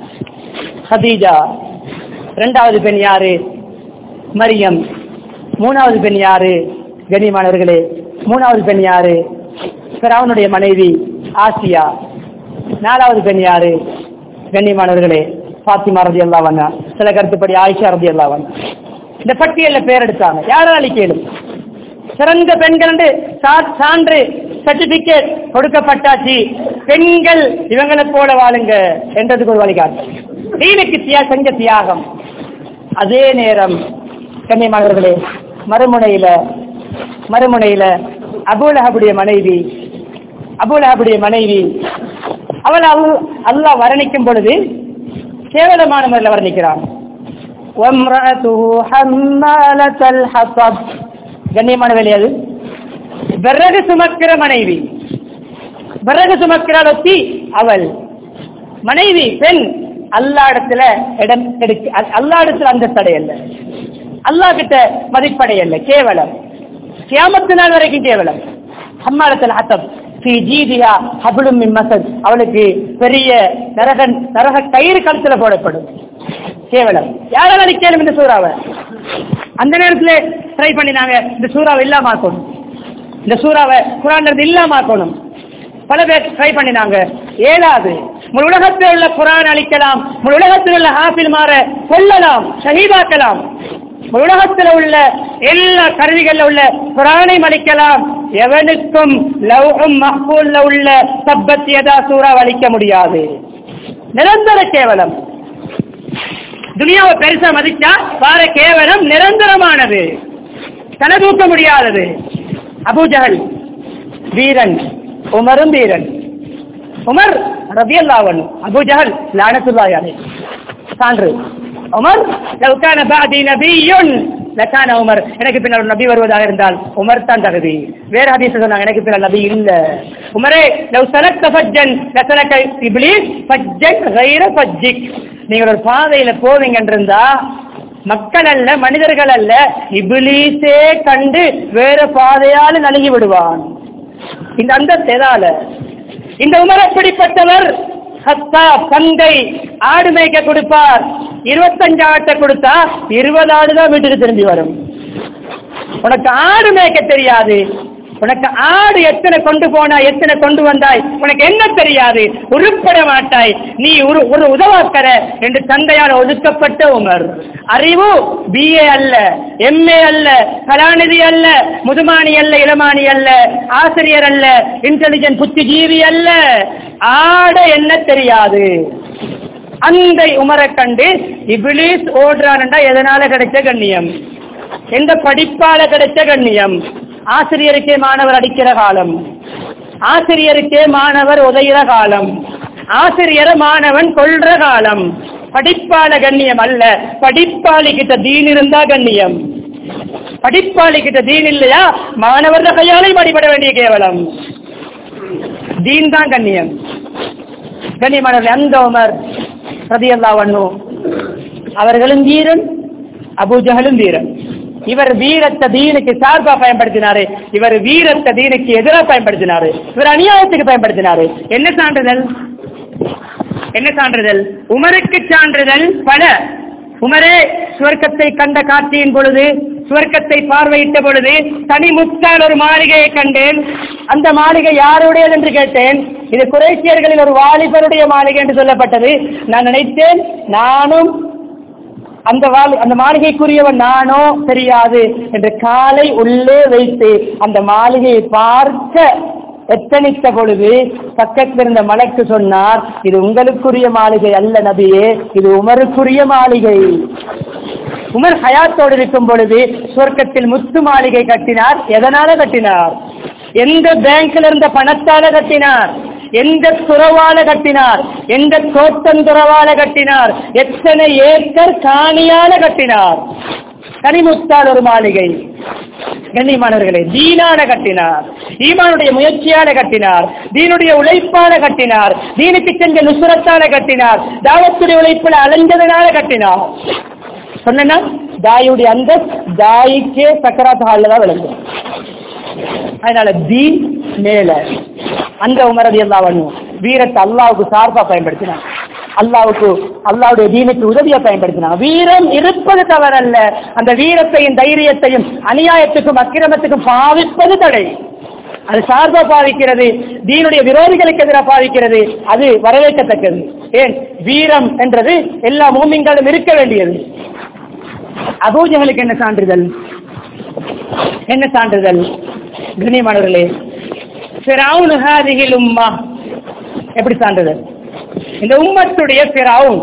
ஹதீஜா இரண்டாவது பெண் யாரு மரியம் மூணாவது பெண் யாரு கண்ணியமானவர்களே மூணாவது பெண் யாரு அவனுடைய மனைவி ஆசியா நாலாவது பெண் யாரு கண்ணியமானவர்களே பாத்திமா ரதி அல்லா வண்ணா சில கருத்துப்படி ஆயிஷா ரதி அல்லா வண்ணா இந்த பட்டியல்ல பேர் எடுத்தாங்க யாரும் அளிக்கலும் சிறந்த பெண்கள் என்று சா- சான்று சர்டிபிகேட் கொடுக்கப்பட்டாச்சு பெண்கள் இவங்களை போல வாழுங்க என்றதுக்கு ஒரு வழிகாட்டு தீனுக்கு தியா செஞ்ச தியாகம் அதே நேரம் கண்ணியமானவர்களே மறுமுனையில மறுமுனையில அபூலஹபுடைய மனைவி அபூலஹபுடைய மனைவி அவள் அல்- அல்லாஹ் வர்ணிக்கும் பொழுது கேவலமான முறையில் வர்ணிக்கிறான் وَامْرَأَتُهُ حَمَّالَةَ الْحَطَبِ கண்ணியமான வேலை அது விறகு சுமக்கிற மனைவி விறகு சுமக்கிறாள் ஒத்தி அவள் மனைவி பெண் அல்லா இடத்துல இடம் எடுக்க அல்லா இடத்துல அந்த தடையல்ல அல்லா கிட்ட மதிப்படையல்ல கேவலம் கியாமத்து நாள் வரைக்கும் கேவலம் அம்மாடத்தில் ஹத்தம் ஃபீ ஜீதியா ஹபுலும் மின் மசத் அவளுக்கு பெரிய நரக நரக கயிறு கழுத்துல போடப்படும் கேவலம் யாரால அடிக்கலும் இந்த சூறாவை அந்த நேரத்துல ட்ரை பண்ணினாங்க இந்த சூறாவை இல்லாம ஆக்கணும் இந்த சூறாவை குரான் இருந்து இல்லாம ஆக்கணும் பல பேர் ட்ரை பண்ணினாங்க ஏழாது முழு உலகத்தில் உள்ள குரான் அழிக்கலாம் முழு உலகத்தில் உள்ள ஹாஃபில் மாற கொல்லலாம் ஷஹீதாக்கலாம் முழு உலகத்தில் உள்ள எல்லா கருவிகள்ல உள்ள குரானை அழிக்கலாம் எவனுக்கும் லவ்ஹும் மஹ்பூல்ல உள்ள சப்பத் யதா சூறா அழிக்க முடியாது நிரந்தர கேவலம் துனியாவை பெருசா மதிச்சா பார கேவலம் நிரந்தரமானது தலை தூக்க முடியாதது அபூஜஹல் வீரன் உமரும் வீரன் உமர் ரபியல்லாவன் அபூஜஹல் லானத்துல்லாஹி அலைஹி சான்று உமர் லவ் கான பாதி நபியுன் லகான உமர் எனக்கு பின்னால் ஒரு நபி வருவதாக இருந்தால் உமர் தான் தகுதி வேற ஹதீஸ் சொன்னாங்க எனக்கு பின்னால் நபி இல்ல உமரே லவ் சலக்த ஃபஜ்ஜன் லசலக இப்லீஸ் ஃபஜ்ஜன் கைர ஃபஜ்ஜிக் நீங்கள் ஒரு பாதையில போவீங்க இருந்தா மக்கள் அல்ல மனிதர்கள் அல்ல இபிலீஸே கண்டு வேற பாதையால் நழுகி விடுவான் இந்த அந்த எதால இந்த உமர் எப்படிப்பட்டவர் ஹத்தா பங்கை ஆடு மேய்க்க கொடுப்பார் இருபத்தஞ்சு ஆட்டை கொடுத்தா இருபது ஆடு தான் வீட்டுக்கு திரும்பி வரும் உனக்கு ஆடு மேய்க்க தெரியாது உனக்கு ஆடு எத்தனை கொண்டு போனா எத்தனை கொண்டு வந்தாய் உனக்கு என்ன தெரியாது உருப்பட மாட்டாய் நீ ஒரு ஒரு உதவாக்கற என்று தந்தையால் ஒதுக்கப்பட்ட உமர் அறிவு பிஏ அல்ல எம்ஏ அல்ல கலாநிதி அல்ல முதுமானி அல்ல இளமானி அல்ல ஆசிரியர் அல்ல இன்டெலிஜென்ட் புத்திஜீவி அல்ல ஆட என்ன தெரியாது அந்த உமரை கண்டு இபிலிஸ் ஓடுறான்டா எதனால கிடைச்ச கண்ணியம் எந்த படிப்பால கிடைச்ச கண்ணியம் ஆசிரியருக்கே மாணவர் அடிக்கிற காலம் ஆசிரியருக்கே மாணவர் உதையிற காலம் ஆசிரியர மாணவன் கொள்ற காலம் படிப்பால கண்ணியம் அல்ல படிப்பாளி கிட்ட தீன் இருந்தா கண்ணியம் படிப்பாளி கிட்ட தீன் இல்லையா மாணவர் கையாலையும் அடிபட வேண்டிய கேவலம் தீன் தான் கண்ணியம் கண்ணியமானவர்கள் அந்த உமர் ரதியல்லா வண்ணு அவர்களும் வீரன் அபூஜகலும் வீரன் இவர் வீரத்தை தீனுக்கு சார்பா பயன்படுத்தினாரு இவர் வீரத்தை தீனுக்கு எதிராக பயன்படுத்தினாரு இவர் அநியாயத்துக்கு பயன்படுத்தினாரு என்ன சான்றிதழ் என்ன சான்றிதழ் உமருக்கு சான்றிதழ் பல உமரே சுவர்க்கத்தை கண்ட காட்சியின் பொழுது சுவர்க்கத்தை பார்வையிட்ட பொழுது தனி முத்தால் ஒரு மாளிகையை கண்டேன் அந்த மாளிகை யாருடையது என்று கேட்டேன் இது குறைசியர்களில் ஒரு வாலிபருடைய மாளிகை என்று சொல்லப்பட்டது நான் நினைத்தேன் நானும் அந்த வாழ் அந்த மாளிகைக்குரியவன் நானோ தெரியாது என்று காலை உள்ளே வைத்து அந்த மாளிகையை பார்க்க எத்தனித்த பொழுது பக்கத்தில் இருந்த மலக்கு சொன்னார் இது உங்களுக்குரிய மாளிகை அல்ல நபியே இது உமருக்குரிய மாளிகை உமர் ஹயாத்தோடு இருக்கும் பொழுது சொர்க்கத்தில் முத்து மாளிகை கட்டினார் எதனால கட்டினார் எந்த பேங்க்ல இருந்த பணத்தால கட்டினார் எந்த துறவால கட்டினார் எந்த தோட்டந்துறவால கட்டினார் எத்தனை ஏக்கர் காணியால கட்டினார் கனிமுத்தால் ஒரு மாளிகை கண்ணியமானவர்களே தீனான கட்டினார் ஈமானுடைய முயற்சியால கட்டினார் தீனுடைய உழைப்பால கட்டினார் தீனுக்கு சென்ற நுசுரத்தால கட்டினார் தாவத்துடைய உழைப்புல அலைஞ்சதனால கட்டினார் சொன்னா தாயுடைய அந்த தாய்க்கே சக்கராத் ஹாலில் தான் விளங்கும் அதனால தீ மேல அந்த உமரதி எல்லாம் வீரத்தை அல்லாவுக்கு சார்பா பயன்படுத்தினான் அல்லாவுக்கு அல்லாவுடைய தீனுக்கு உதவியா பயன்படுத்தினான் வீரம் இருப்பது தவறல்ல அந்த வீரத்தையும் தைரியத்தையும் அநியாயத்துக்கும் அக்கிரமத்துக்கும் பாவிப்பது தடை அது சார்பா பாவிக்கிறது தீனுடைய விரோதிகளுக்கு எதிராக பாவிக்கிறது அது வரவேற்கத்தக்கது ஏன் வீரம் என்றது எல்லா மூமிங்களும் இருக்க வேண்டியது அபூஜகளுக்கு என்ன சான்றிதழ் என்ன சான்றிதழ் கண்ணியமானவர்களே ஃபிரௌன் ஹாதிஹில் உம்மா எப்படி சான்றிதழ் இந்த உம்மத்துடைய ஃபிரௌன்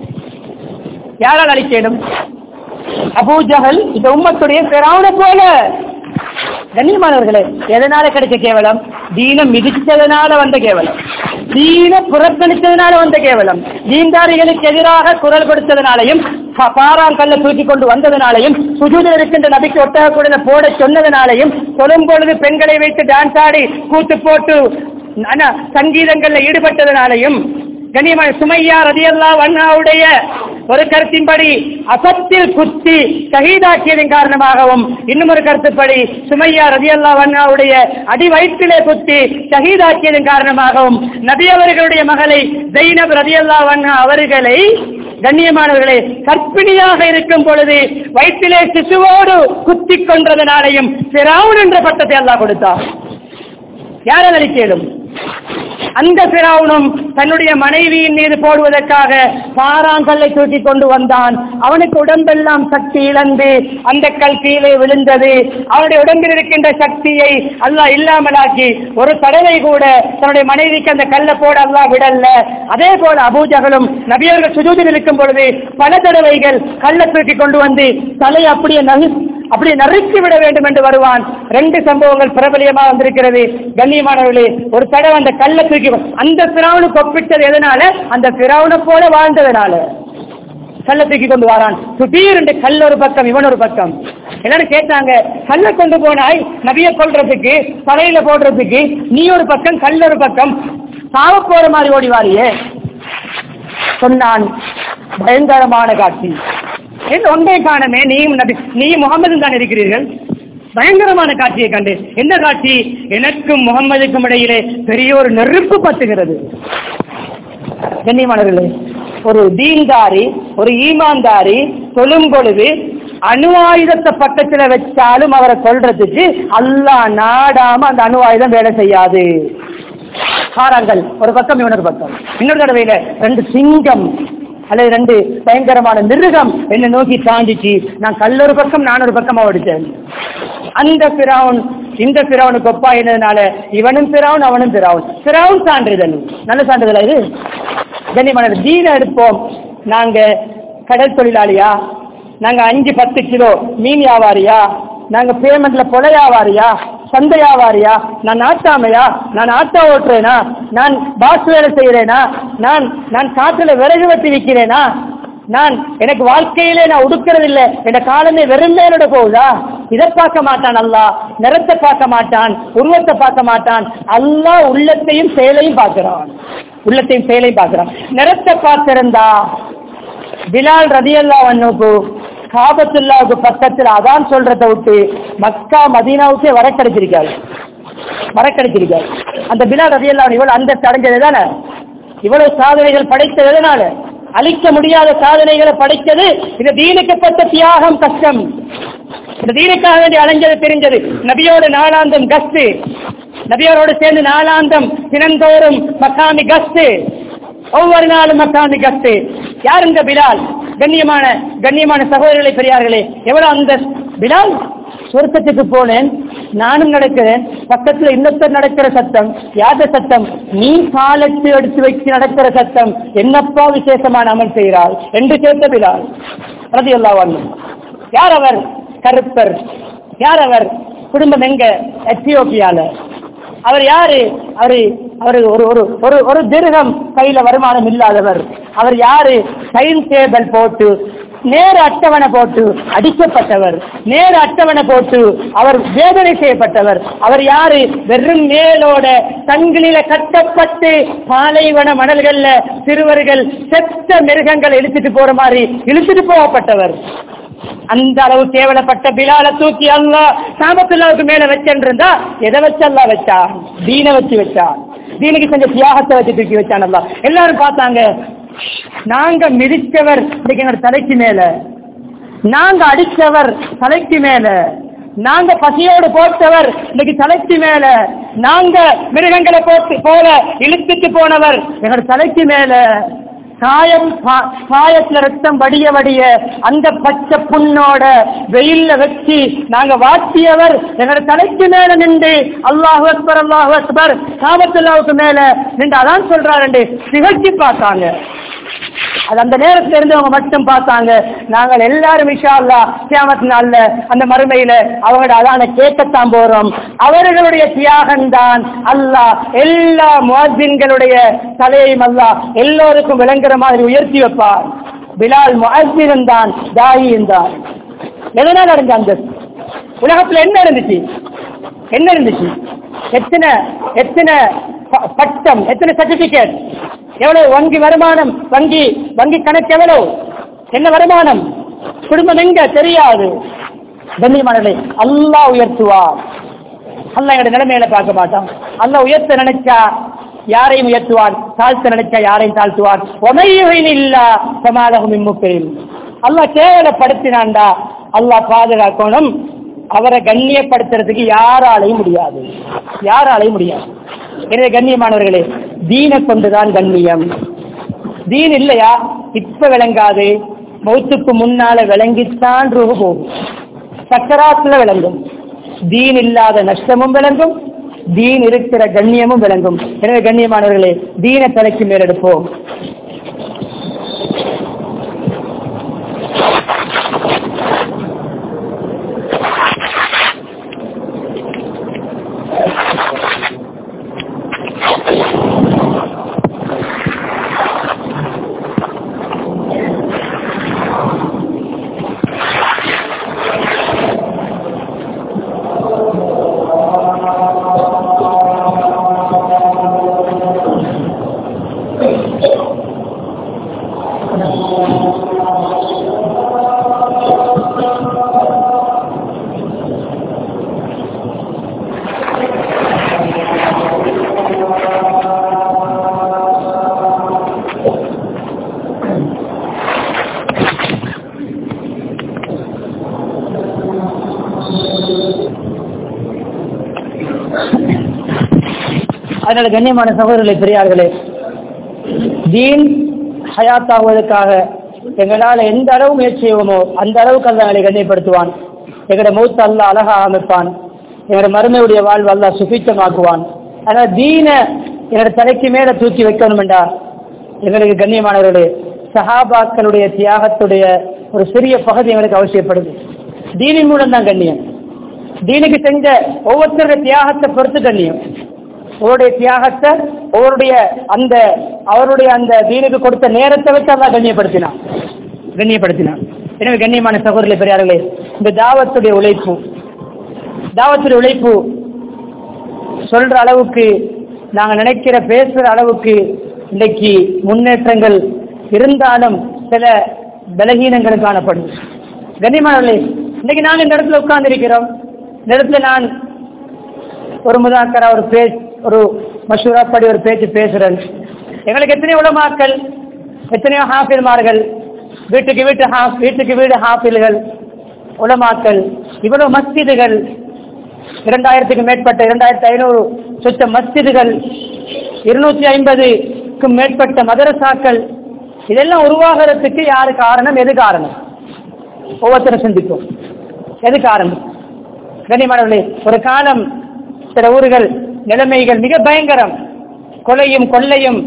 யாரால் அழிக்கணும் அபூஜஹல் இந்த உம்மத்துடைய ஃபிரௌனை போல கண்ணியமானவர்களே எதனால கிடைச்ச கேவலம் தீனம் மிதிச்சதனால வந்த கேவலம் தீன புறக்கணித்ததனால வந்த கேவலம் தீன்தாரிகளுக்கு எதிராக குரல் கொடுத்ததனாலையும் ப- பாறாங்கல்ல தூக்கி கொண்டு வந்ததனாலையும் சுஜூதில் இருக்கின்ற நபிக்கு ஒட்டக கூட போட சொன்னதனாலையும் சொல்லும் பொழுது பெண்களை வைத்து டான்ஸ் ஆடி கூத்து போட்டு ஆனா, சங்கீதங்கள்ல ஈடுபட்டதனாலையும் கண்ணியமான சுமையா ரதியல்லா வண்ணாவுடைய ஒரு கருத்தின்படி அசத்தில் குத்தி ஷஹீதாக்கியதன் காரணமாகவும் இன்னும் ஒரு கருத்துப்படி சுமையா ரதியல்லா வண்ணாவுடைய அடி வயிற்றிலே குத்தி ஷஹீதாக்கியதன் காரணமாகவும் நபி அவர்களுடைய மகளை ஜெயினப் ரதியல்லா வண்ணா அவர்களை கண்ணியமானவர்களே கற்பிணியாக இருக்கும் பொழுது வயிற்றிலே சிசுவோடு குத்தி கொன்றதனாலையும் சிராவுன் என்ற பட்டத்தை அல்லாஹ் கொடுத்தார் யாரால் அளிக்கலும் அந்த பிராவுனும் தன்னுடைய மனைவியின் மீது போடுவதற்காக பாறாங்கல்லை தூக்கி கொண்டு வந்தான் அவனுக்கு உடம்பெல்லாம் சக்தி இழந்து அந்த கல் கீழே விழுந்தது அவனுடைய உடம்பில் இருக்கின்ற சக்தியை அல்லாஹ் இல்லாமலாக்கி ஒரு தடவை கூட தன்னுடைய மனைவிக்கு அந்த கல்லை போட அல்லாஹ் விடல்ல அதே போல அபூஜகளும் நபியர்கள் சுஜூதில் இருக்கும் பொழுது பல தடவைகள் கல்லை தூக்கி கொண்டு வந்து தலை அப்படியே நகு அப்படியே நறுக்கி விட வேண்டும் என்று வருவான் ரெண்டு சம்பவங்கள் பிரபலியமா வந்திருக்கிறது கண்ணியமானவர்களே ஒரு தடவை அந்த கல்லை தூக்கி அந்த பிராவுனுக்கு ஒப்பிட்டது எதனால அந்த பிராவுனை போல வாழ்ந்ததனால கல்லை தூக்கி கொண்டு வரான் திடீரென்று கல் ஒரு பக்கம் இவன் ஒரு பக்கம் எல்லாரும் கேட்டாங்க கல்லை கொண்டு போனாய் நபிய கொள்றதுக்கு தலையில போடுறதுக்கு நீ ஒரு பக்கம் கல் ஒரு பக்கம் சாவ போற மாதிரி ஓடி வாரியே சொன்னான் பயங்கரமான காட்சி என்று ஒன்றை காணமே நீயும் நபி நீ முகமது தான் இருக்கிறீர்கள் பயங்கரமான காட்சியை கண்டு எந்த காட்சி எனக்கும் முகம்மதுக்கும் இடையிலே பெரிய ஒரு நெருப்பு பத்துகிறது கண்ணியமானவர்களே ஒரு தீன்தாரி ஒரு ஈமான்தாரி சொல்லும் பொழுது அணு ஆயுதத்தை பக்கத்துல வச்சாலும் அவரை சொல்றதுக்கு அல்லாஹ் நாடாம அந்த அணு ஆயுதம் வேலை செய்யாது காரங்கள் ஒரு பக்கம் இவனொரு பக்கம் இன்னொரு தடவையில ரெண்டு சிங்கம் அல்லது ரெண்டு பயங்கரமான மிருகம் என்னை நோக்கி தாண்டிச்சு நான் கல்லொரு பக்கம் நான் ஒரு பக்கமா ஓடிச்சேன் அந்த பிராவுன் இந்த பிராவுனுக்கு ஒப்பா என்னதுனால இவனும் பிராவுன் அவனும் பிராவுன் பிராவுன் சான்றிதழ் நல்ல சான்றிதழா இது கண்ணியமான தீன எடுப்போம் நாங்க கடல் தொழிலாளியா நாங்க அஞ்சு பத்து கிலோ மீன் வியாபாரியா நாங்க பேமெண்ட்ல பொல வியாபாரியா சந்தை வியாபாரியா நான் ஆட்டாமையா நான் ஆட்டோ ஓட்டுறேனா நான் பாஸ் வேலை செய்யறேனா நான் நான் காற்றுல விறகு வெட்டி விற்கிறேனா நான் எனக்கு வாழ்க்கையிலே நான் உடுக்கிறது இல்லை என் காலமே வெறுமையோட போகுதா இதை பார்க்க மாட்டான் அல்லாஹ் நிறத்தை பார்க்க மாட்டான் உருவத்தை பார்க்க மாட்டான் அல்லாஹ் உள்ளத்தையும் செயலையும் பார்க்கிறான் உள்ளத்தையும் செயலையும் பார்க்கிறான் நிறத்தை பார்த்திருந்தா பிலால் ரதியல்லா வண்ணுக்கு காபத்துல்லாவுக்கு பக்கத்தில் அதான் சொல்றதை விட்டு மக்கா மதீனாவுக்கே வர கிடைச்சிருக்காரு வர கிடைச்சிருக்காரு அந்த பிலால் ரதியெல்லாம் இவ்வளவு அந்த அடைஞ்சது தானே இவ்வளவு சாதனைகள் படைத்தது எதனால அழிக்க முடியாத சாதனைகளை படைத்தது இந்த தீனுக்கப்பட்ட தியாகம் கஷ்டம் இந்த தீனுக்காக வேண்டி அலைஞ்சது தெரிஞ்சது நபியோட நாளாந்தம் கஸ்து நபியோரோடு சேர்ந்து நாளாந்தம் தினந்தோறும் மக்காமி கஸ்து ஒவ்வொரு நாளும் மக்காமி கஸ்து யார் இந்த பிலால் கண்ணியமான கண்ணியமான சகோதரர்களை பெரியார்களே எவ்வளவு அந்த பிலால் சொர்க்கத்துக்கு போனேன் நானும் நடக்கிறேன் பக்கத்துல இன்னொருத்தர் நடக்கிற சத்தம் யாத சத்தம் நீ காலத்து எடுத்து வச்சு நடக்கிற சத்தம் என்னப்பா விசேஷமான அமல் செய்கிறாள் என்று கேட்ட பிலால் ரதி யார் அவர் கருப்பர் யார் அவர் குடும்பம் எங்க எத்தியோப்பியால அவர் யாரு அவரு அவரு ஒரு ஒரு ஒரு ஒரு திருகம் கையில வருமானம் இல்லாதவர் அவர் யாரு டைம் டேபிள் போட்டு நேர அட்டவணை போட்டு அடிக்கப்பட்டவர் நேர அட்டவணை போட்டு அவர் வேதனை செய்யப்பட்டவர் அவர் யாரு வெறும் மேலோட கண்களில கட்டப்பட்டு பாலைவன மணல்கள்ல சிறுவர்கள் செத்த மிருகங்களை இழுத்துட்டு போற மாதிரி இழுத்துட்டு போகப்பட்டவர் அந்த அளவு கேவலப்பட்ட பிலால தூக்கி அல்லா சாமத்துல்லாவுக்கு மேல வச்சிருந்தா எதை வச்சு அல்லா வச்சா தீன வச்சு வச்சா தீனுக்கு செஞ்ச தியாகத்தை வச்சு தூக்கி வச்சான் அல்லா எல்லாரும் பார்த்தாங்க நாங்க மிதிச்சவர் இன்னைக்கு எங்க தலைக்கு மேல நாங்க அடிச்சவர் தலைக்கு மேல நாங்க பசியோடு போட்டவர் இன்னைக்கு தலைக்கு மேல நாங்க மிருகங்களை போட்டு போல இழுத்துட்டு போனவர் எங்களோட தலைக்கு மேல காயம் பா- காயத்துல ரத்தம் வடிய வடிய அந்த பச்சை புண்ணோட வெயில்ல வச்சு நாங்க வாட்டியவர் எங்களோட தலைக்கு மேல நின்று அல்லாஹு அக்பர் அல்லாஹு அக்பர் காபத்துல்லாவுக்கு மேல நின்று அதான் சொல்றாரு நிகழ்ச்சி பார்த்தாங்க அது அந்த நேரத்துல இருந்தவங்க மட்டும் பார்த்தாங்க நாங்கள் எல்லாரும் இஷா அல்லா கியாமத் நாள்ல அந்த மறுமையில அவங்களோட அதான கேட்கத்தான் போறோம் அவர்களுடைய தியாகம் தான் அல்லாஹ் எல்லா முஅஸ்ஸின்களுடைய தலையையும் அல்லாஹ் எல்லோருக்கும் விளங்குற மாதிரி உயர்த்தி வைப்பார் பிலால் முஅஸ்ஸின் தான் தாயின் தான் எதனால் நடந்த அந்த உலகத்துல என்ன இருந்துச்சு என்ன இருந்துச்சு எத்தனை எத்தனை ப- பட்டம் எத்தனை சர்டிபிகேட் எவ்வளவு வங்கி வருமானம் வங்கி வங்கி கணக்கு எவ்வளவு என்ன வருமானம் குடும்பம் எங்க தெரியாது கண்ணியமானவர்களே அல்லாஹ் உயர்த்துவார் அல்லாஹ் எங்க நிலைமையில பார்க்க மாட்டான் அல்லாஹ் உயர்த்த நினைச்சா யாரையும் உயர்த்துவான் தாழ்த்த நினைச்சா யாரையும் தாழ்த்துவான் உமையுகையில் இல்லா சமாதகம் இம்முக்கையில் அல்லாஹ் கேவலப்படுத்தினான்டா அல்லாஹ் பாதுகாக்கணும் அவரை கண்ணியப்படுத்துறதுக்கு யாராலையும் முடியாது யாராலையும் முடியாது எனவே கண்ணியமானவர்களே தீனை கொண்டுதான் கண்ணியம் தீன் இல்லையா இப்ப விளங்காது மௌத்துக்கு முன்னால விளங்கித்தான் ரூபு போகும் சக்கராத்துல விளங்கும் தீன் இல்லாத நஷ்டமும் விளங்கும் தீன் இருக்கிற கண்ணியமும் விளங்கும் எனவே கண்ணியமானவர்களே தீன தலைக்கு மேலெடுப்போம் அதனால கண்ணியமான சகோதரர்களை பெரியார்களே தீன் ஹயாத்தாகுவதற்காக எங்களால் எந்த அளவு முயற்சி செய்வோமோ அந்த அளவுக்கு அல்ல எங்களை கண்ணியப்படுத்துவான் எங்களோட மூத்த அல்ல அழகா அமைப்பான் எங்களோட மறுமையுடைய வாழ்வு அல்ல சுபிச்சமாக்குவான் அதனால தீன என்னோட தலைக்கு மேல தூக்கி வைக்கணுமெண்டா எங்களுக்கு கண்ணியமானவர்களே சஹாபாக்களுடைய தியாகத்துடைய ஒரு சிறிய பகுதி எங்களுக்கு அவசியப்படுது தீனின் மூலம் தான் கண்ணியம் தீனுக்கு செஞ்ச ஒவ்வொருத்தருடைய தியாகத்தை பொறுத்து கண்ணியம் அவருடைய தியாகத்தை அவருடைய அந்த அவருடைய அந்த தீனுக்கு கொடுத்த நேரத்தை வச்சு அல்லா கண்ணியப்படுத்தினான் கண்ணியப்படுத்தினான் எனவே கண்ணியமான சகோதரர்களே பெரியார்களே இந்த தாவத்துடைய உழைப்பு தாவத்துடைய உழைப்பு சொல்ற அளவுக்கு நாங்க நினைக்கிற பேசுற அளவுக்கு இன்னைக்கு முன்னேற்றங்கள் இருந்தாலும் சில பலகீனங்கள் காணப்படும் கண்ணியமானவர்களே இன்னைக்கு நாங்க இந்த இடத்துல உட்கார்ந்து இருக்கிறோம் இந்த இடத்துல நான் ஒரு முதாக்கரா ஒரு பேச்சு ஒரு மஷூரா படி ஒரு பேச்சு பேசுறேன் எங்களுக்கு எத்தனையோ உலமாக்கள் எத்தனையோ ஹாஃபில்மார்கள் வீட்டுக்கு வீட்டு ஹாஃப் வீட்டுக்கு வீடு ஹாஃபில்கள் உலமாக்கள் இவ்வளவு மஸ்ஜிதுகள் இரண்டாயிரத்துக்கு மேற்பட்ட இரண்டாயிரத்தி ஐநூறு சொச்ச மஸ்ஜிதுகள் இருநூற்றி ஐம்பதுக்கும் மேற்பட்ட மதரசாக்கள் இதெல்லாம் உருவாகிறதுக்கு யாரு காரணம் எது காரணம் ஒவ்வொருத்தரும் சிந்திக்கும் எது காரணம் கனிமணவர்களே ஒரு காலம் சில ஊர்கள் நிலைமைகள் மிக பயங்கரம் கொலையும் கொள்ளையும்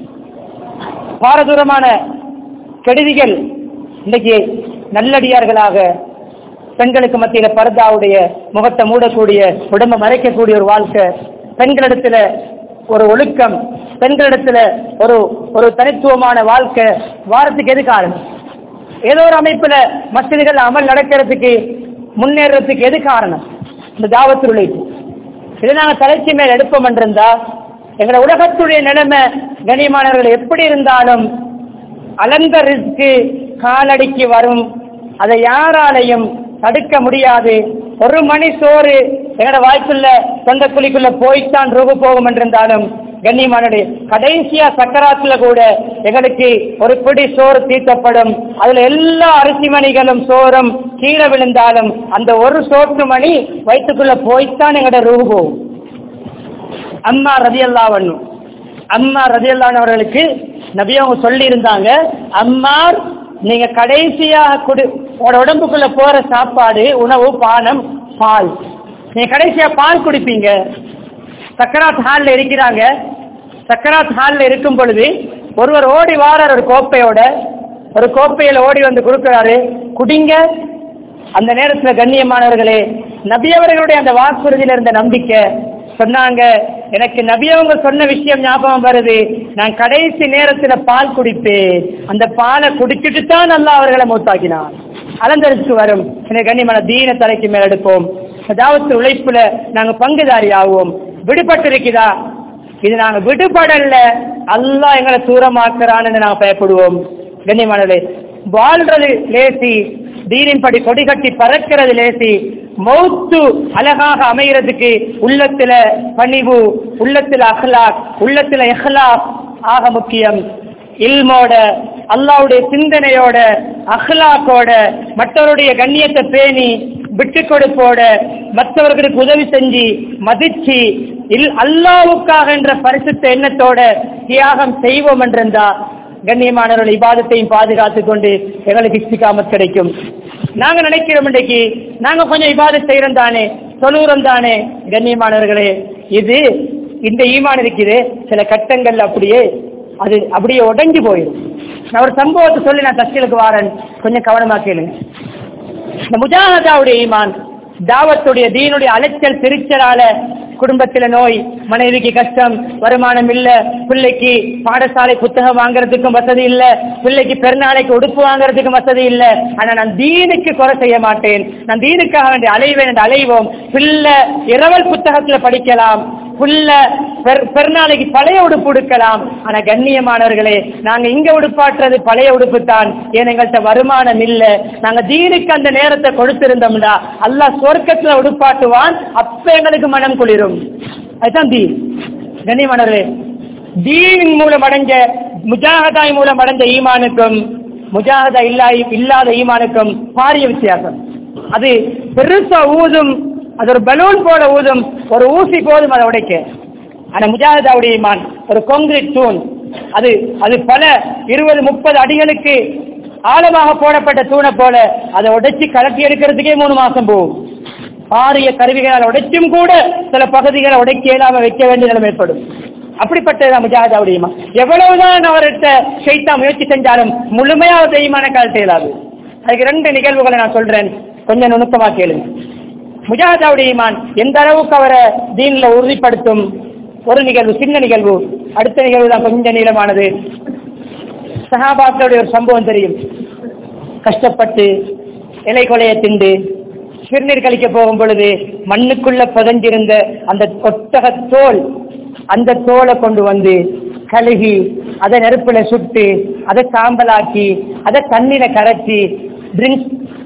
பாரதூரமான கெடுதிகள் இன்னைக்கு நல்லடியார்களாக பெண்களுக்கு மத்தியில பர்தாவுடைய முகத்தை மூடக்கூடிய உடம்பை மறைக்கக்கூடிய ஒரு வாழ்க்கை பெண்களிடத்துல ஒரு ஒழுக்கம் பெண்களிடத்துல ஒரு ஒரு தனித்துவமான வாழ்க்கை வாரத்துக்கு எது காரணம் ஏதோ ஒரு அமைப்புல மசிதிகள் அமல் நடக்கிறதுக்கு முன்னேறதுக்கு எது காரணம் இந்த தாவத்து உழைப்பு இதை நாங்கள் தலைச்சி மேல் எடுப்போம் என்றிருந்தா எங்களை உலகத்துடைய நிலைமை கனியமானவர்கள் எப்படி இருந்தாலும் அலந்த ரிஸ்க்கு காலடிக்கு வரும் அதை யாராலையும் தடுக்க முடியாது ஒரு மணி சோறு எங்களோட வாய்ப்புள்ள சொந்த குழிக்குள்ள போய்த்தான் ரூபு போகும் என்றிருந்தாலும் கண்ணியமானது கடைசியா சக்கராத்துல கூட எங்களுக்கு ஒரு பிடி சோறு தீர்த்தப்படும் அதுல எல்லா அரிசி மணிகளும் சோறும் கீழே விழுந்தாலும் அந்த ஒரு சோற்று மணி வயிற்றுக்குள்ள போய்த்தான் எங்களோட ரூபு போகும் அம்மா ரதியல்லாவன் அம்மா ரதியல்லான் அவர்களுக்கு நபி அவங்க சொல்லி இருந்தாங்க அம்மார் நீங்க கடைசியாக குடு உங்களோட உடம்புக்குள்ள போற சாப்பாடு உணவு பானம் பால் நீங்க கடைசியா பால் குடிப்பீங்க சக்கராத் ஹால்ல இருக்கிறாங்க சக்கராத் ஹால்ல இருக்கும் பொழுது ஒருவர் ஓடி வாரார் ஒரு கோப்பையோட ஒரு கோப்பையில ஓடி வந்து கொடுக்கிறாரு குடிங்க அந்த நேரத்துல கண்ணியமானவர்களே நபி அவர்களுடைய அந்த வாக்குறுதியில இருந்த நம்பிக்கை சொன்னாங்க எனக்கு நபி அவங்க சொன்ன விஷயம் ஞாபகம் வருது நான் கடைசி நேரத்துல பால் குடிப்பேன் அந்த பாலை குடிச்சிட்டு தான் நல்லா அவர்களை மூத்தாக்கினான் அலந்தரிச்சு வரும் எனக்கு கண்ணியமான தீன தலைக்கு மேல் எடுப்போம் அதாவது உழைப்புல நாங்க பங்குதாரி ஆகுவோம் விடுபட்டிருக்குதா இது நாங்க விடுபடல அல்லாஹ் எங்களை தூரமாக்குறான்னு நாங்க பயப்படுவோம் கண்ணியமானவர்களே வாழ்றது லேசி தீனின் படி கொடி கட்டி பறக்கிறது லேசி மௌத்து அழகாக அமைகிறதுக்கு உள்ளத்துல பணிவு உள்ளத்துல அஹ்லாக் உள்ளத்துல இஹ்லாக் ஆக முக்கியம் இல்மோட அல்லாவுடைய சிந்தனையோட அஹ்லாக்கோட மற்றவருடைய கண்ணியத்தை பேணி விட்டு கொடுப்போட மற்றவர்களுக்கு உதவி செஞ்சு மதிச்சு இல் அல்லாவுக்காக என்ற பரிசுத்த எண்ணத்தோட தியாகம் செய்வோம் என்றிருந்தா கண்ணியமானவர்கள் இபாதத்தையும் பாதுகாத்துக் கொண்டு எங்களுக்கு இஸ்திகாமத் கிடைக்கும் நாங்க நினைக்கிறோம் இன்றைக்கு நாங்க கொஞ்சம் இபாதத் செய்யறோம் தானே தொழுகிறோம் தானே கண்ணியமானவர்களே இது இந்த ஈமான் இருக்குது சில கட்டங்கள் அப்படியே அது அப்படியே உடைஞ்சு போயிடும் நான் ஒரு சம்பவத்தை சொல்லி நான் தஸ்களுக்கு வாரேன் கொஞ்சம் கவனமா கேளுங்க இந்த முஜாஹதாவுடைய ஈமான் தாவத்துடைய தீனுடைய அலைச்சல் திருச்சலால குடும்பத்துல நோய் மனைவிக்கு கஷ்டம் வருமானம் இல்ல பிள்ளைக்கு பாடசாலை புத்தகம் வாங்குறதுக்கும் வசதி இல்ல பிள்ளைக்கு பெருநாளைக்கு உடுப்பு வாங்குறதுக்கும் வசதி இல்ல ஆனா நான் தீனுக்கு குறை செய்ய மாட்டேன் நான் தீனுக்காக வேண்டிய அலைவேன் என்று அலைவோம் பிள்ளை இரவல் புத்தகத்துல படிக்கலாம் புல்ல பெருநாளைக்கு பழைய உடுப்பு உடுக்கலாம் ஆனா கண்ணியமானவர்களே நாங்க இங்க உடுப்பாட்டுறது பழைய உடுப்பு தான் ஏன் எங்கள்கிட்ட வருமானம் இல்ல நாங்க தீனுக்கு அந்த நேரத்தை கொடுத்திருந்தோம்டா அல்லாஹ் சொர்க்கத்துல உடுப்பாட்டுவான் அப்ப எங்களுக்கு மனம் குளிரும் அதுதான் தீன் கண்ணியமானவர்களே தீனின் மூலம் அடைஞ்ச முஜாகதாய் மூலம் அடைஞ்ச ஈமானுக்கும் முஜாகதா இல்லா இல்லாத ஈமானுக்கும் பாரிய வித்தியாசம் அது பெருசா ஊதும் அது ஒரு பலூன் போல ஊதும் ஒரு ஊசி போதும் அதை உடைக்க ஆனா முஜாஹிதாவுடைய ஈமான் ஒரு கான்கிரீட் தூண் அது அது பல இருபது முப்பது அடிகளுக்கு ஆழமாக போடப்பட்ட தூணை போல அதை உடைச்சு கலட்டி எடுக்கிறதுக்கே மூணு மாசம் போகும் பாரிய கருவிகளால் உடைச்சும் கூட சில பகுதிகளை உடைக்க இயலாம வைக்க வேண்டிய நிலைமை ஏற்படும் அப்படிப்பட்டதான் முஜாஹிதாவுடைய ஈமான் எவ்வளவுதான் அவர்கிட்ட ஷைத்தா முயற்சி செஞ்சாலும் முழுமையாக தெய்வமான காலத்தை இயலாது அதுக்கு ரெண்டு நிகழ்வுகளை நான் சொல்றேன் கொஞ்சம் நுணுக்கமா கேளுங்க முஜாஹாவுடைய ஈமான் எந்த அளவுக்கு அவரை தீன்ல உறுதிப்படுத்தும் ஒரு நிகழ்வு சின்ன நிகழ்வு அடுத்த நிகழ்வு தான் கொஞ்சம் நீளமானது சஹாபாக்களுடைய ஒரு சம்பவம் தெரியும் கஷ்டப்பட்டு இலை கொலையை திண்டு சிறுநீர் கழிக்க போகும் பொழுது மண்ணுக்குள்ள புதஞ்சிருந்த அந்த ஒட்டக தோல் அந்த தோலை கொண்டு வந்து கழுகி அதை நெருப்புல சுட்டு அதை சாம்பலாக்கி அதை தண்ணியில கரைச்சி ட்ரிங்க்ஸ்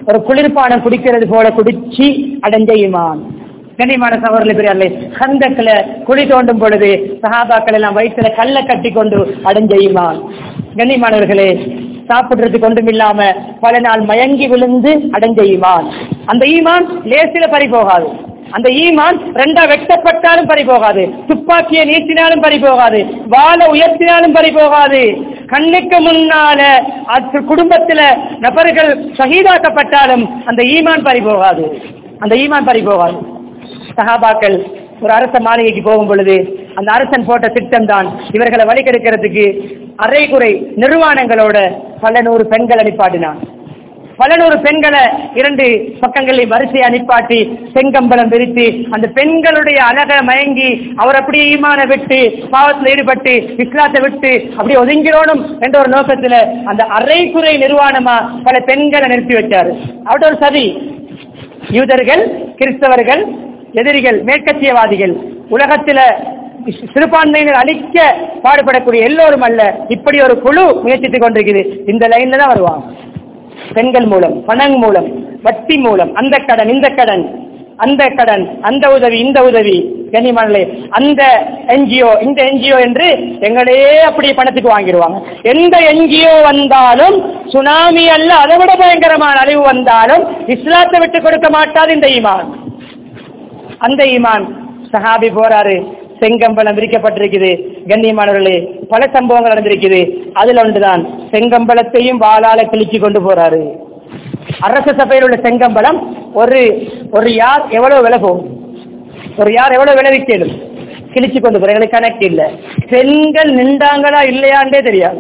ஒரு குளிர்பானம் குடிக்கிறது போல குடிச்சு அடைஞ்ச ஈமான் கண்ணியமான சவரில் பெரியார்களே கந்தக்கில குழி தோண்டும் பொழுது சஹாபாக்கள் எல்லாம் வயிற்றுல கல்ல கட்டி கொண்டு அடைஞ்ச ஈமான் கண்ணியமானவர்களே சாப்பிடுறதுக்கு ஒன்றும் இல்லாம பல நாள் மயங்கி விழுந்து அடைஞ்ச ஈமான் அந்த ஈமான் லேசில பறி போகாது அந்த ஈமான் ரெண்டா வெட்டப்பட்டாலும் பறி போகாது துப்பாக்கியை நீட்டினாலும் பறி போகாது வாழை உயர்த்தினாலும் பறி போகாது கண்ணுக்கு முன்னால அது குடும்பத்துல நபர்கள் சகிதாக்கப்பட்டாலும் அந்த ஈமான் பறி போகாது அந்த ஈமான் பறி போகாது சஹாபாக்கள் ஒரு அரச மாளிகைக்கு போகும் பொழுது அந்த அரசன் போட்ட திட்டம் தான் இவர்களை வழிகெடுக்கிறதுக்கு அரைகுறை நிர்வாணங்களோட பல நூறு பெண்களை நிப்பாட்டினான் பல நூறு பெண்களை இரண்டு பக்கங்களில் வரிசையை அனுப்பாட்டி செங்கம்பலம் விரித்து அந்த பெண்களுடைய அழக மயங்கி அவர் அப்படியே ஈமான விட்டு பாவத்தில் ஈடுபட்டு இஸ்லாத்தை விட்டு அப்படியே ஒதுங்கிறோனும் என்ற ஒரு நோக்கத்துல அந்த அரைக்குறை நிர்வாணமா பல பெண்களை நிறுத்தி வச்சாரு அவட ஒரு சதி யூதர்கள் கிறிஸ்தவர்கள் எதிரிகள் மேற்கத்தியவாதிகள் உலகத்தில சிறுபான்மையினர் அழிக்க பாடுபடக்கூடிய எல்லோரும் அல்ல இப்படி ஒரு குழு முயற்சித்துக் கொண்டிருக்குது இந்த லைன்ல தான் வருவாங்க பெண்கள் மூலம் பணம் மூலம் வட்டி மூலம் அந்த கடன் இந்த கடன் அந்த கடன் அந்த உதவி இந்த உதவி கனிமணலே அந்த என்ஜிஓ இந்த என்ஜிஓ என்று எங்களையே அப்படி பணத்துக்கு வாங்கிடுவாங்க எந்த என்ஜிஓ வந்தாலும் சுனாமி அல்ல அதை விட பயங்கரமான அழிவு வந்தாலும் இஸ்லாத்தை விட்டு கொடுக்க மாட்டாது இந்த ஈமான் அந்த ஈமான் சஹாபி போறாரு செங்கம்பலம் விரிக்கப்பட்டிருக்குது கண்ணியமானவர்களே பல சம்பவங்கள் நடந்திருக்குது அதுல ஒன்றுதான் செங்கம்பலத்தையும் வாளால கிழிச்சு கொண்டு போறாரு அரச சபையில் உள்ள செங்கம்பலம் ஒரு ஒரு யார் எவ்வளவு விலை போகும் ஒரு யார் எவ்வளவு விளைவிக்கலும் கிழிச்சு கொண்டு போற எங்களுக்கு கணக்கு இல்ல பெண்கள் நின்றாங்களா இல்லையாண்டே தெரியாது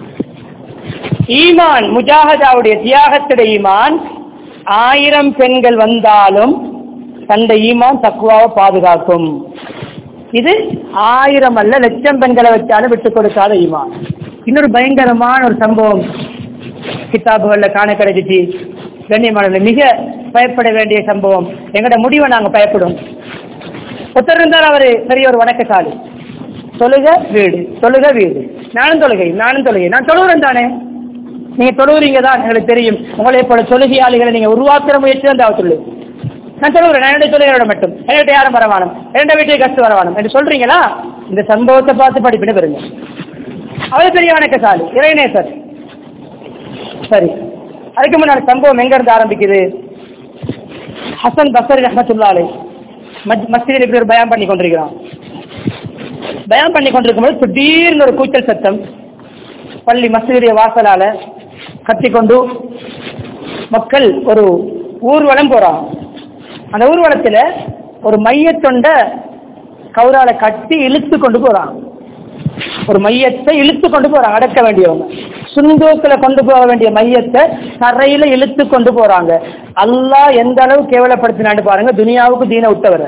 ஈமான் முஜாஹதாவுடைய தியாகத்துடைய ஈமான் ஆயிரம் பெண்கள் வந்தாலும் தந்த ஈமான் தக்குவாவை பாதுகாக்கும் இது ஆயிரம் அல்ல லட்சம் பெண்களை வச்சாலும் விட்டுக் கொடுக்காத ஈமான் இன்னொரு பயங்கரமான ஒரு சம்பவம் கித்தாபுகள்ல காண கிடைச்சிச்சு கண்ணியமான மிக பயப்பட வேண்டிய சம்பவம் எங்கட முடிவை நாங்க பயப்படும் ஒருத்தர் இருந்தால் அவரு பெரிய ஒரு வணக்கசாலி தொழுக வீடு தொழுக வீடு நானும் தொழுகை நானும் தொழுகை நான் தொழுகிறேன் தானே நீங்க தொழுகிறீங்க தான் எங்களுக்கு தெரியும் உங்களை போல தொழுகையாளிகளை நீங்க உருவாக்குற முயற்சி தான் தாவத்துள்ளு நான் சொல்லுகிறேன் நான் என்னுடைய தொழிலோட மட்டும் என்கிட்ட யாரும் வரவானம் என்னுடைய வீட்டுக்கு கஷ்டம் வரவானம் என்று சொல்றீங்களா இந்த சம்பவத்தை பார்த்து படிப்பின பெறுங்க அவர் பெரிய வணக்கசாலி இறைநேசர் சரி அதுக்கு முன்னாடி சம்பவம் எங்க இருந்து ஆரம்பிக்குது ஹசன் பசரி ரஹமத்துல்லாலை மஸ்ஜிதில் இப்படி ஒரு பயம் பண்ணி கொண்டிருக்கிறான் பயம் பண்ணி கொண்டிருக்கும்போது திடீர்னு ஒரு கூச்சல் சத்தம் பள்ளி மஸ்ஜிதுடைய வாசலால கத்திக்கொண்டு மக்கள் ஒரு ஊர்வலம் போறாங்க அந்த ஊர்வலத்துல ஒரு மையத்தொண்ட கௌரால கட்டி இழுத்து கொண்டு போறாங்க ஒரு மையத்தை இழுத்து கொண்டு போறாங்க அடக்க வேண்டியவங்க சுந்தூக்குல கொண்டு போக வேண்டிய மையத்தை தரையில இழுத்து கொண்டு போறாங்க அல்லாஹ் எந்த அளவு கேவலப்படுத்தினான்னு பாருங்க துனியாவுக்கு தீன விட்டவர்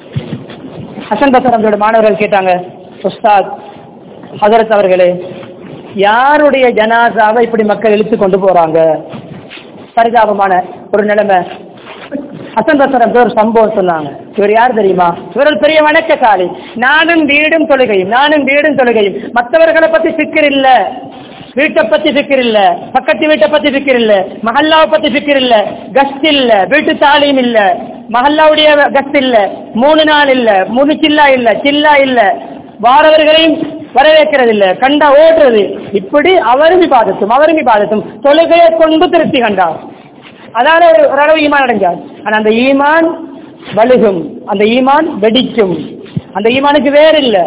ஹசன் பசரந்தோட மாணவர்கள் கேட்டாங்க உஸ்தாத் ஹசரத் அவர்களே யாருடைய ஜனாசாவை இப்படி மக்கள் இழுத்து கொண்டு போறாங்க பரிதாபமான ஒரு நிலைமை ஹசன் பசரம் ஒரு சம்பவம் சொன்னாங்க இவர் யார் தெரியுமா இவர் ஒரு பெரிய வணக்கசாலி நானும் வீடும் தொழுகையும் நானும் வீடும் தொழுகையும் மற்றவர்களை பத்தி சிக்கர் இல்ல வீட்டை பத்தி சிக்கர் இல்ல பக்கத்து வீட்டை பத்தி சிக்கர் இல்ல மஹல்லாவை பத்தி சிக்கர் இல்ல கஸ்ட் இல்ல வீட்டு தாலியும் இல்ல மஹல்லாவுடைய கஸ்ட் இல்ல மூணு நாள் இல்ல மூணு சில்லா இல்ல சில்லா இல்ல வாரவர்களையும் வரவேற்கிறது இல்ல கண்டா ஓடுறது இப்படி அவரும் பாதத்தும் அவரும் பாதத்தும் தொழுகையை கொண்டு திருப்தி கண்டார் அதால ஒரு- ஓரளவு ஈமான் அடைஞ்சார் ஆனா அந்த ஈமான் வலுகும் அந்த ஈமான் வெடிக்கும் அந்த ஈமானுக்கு வேற இல்ல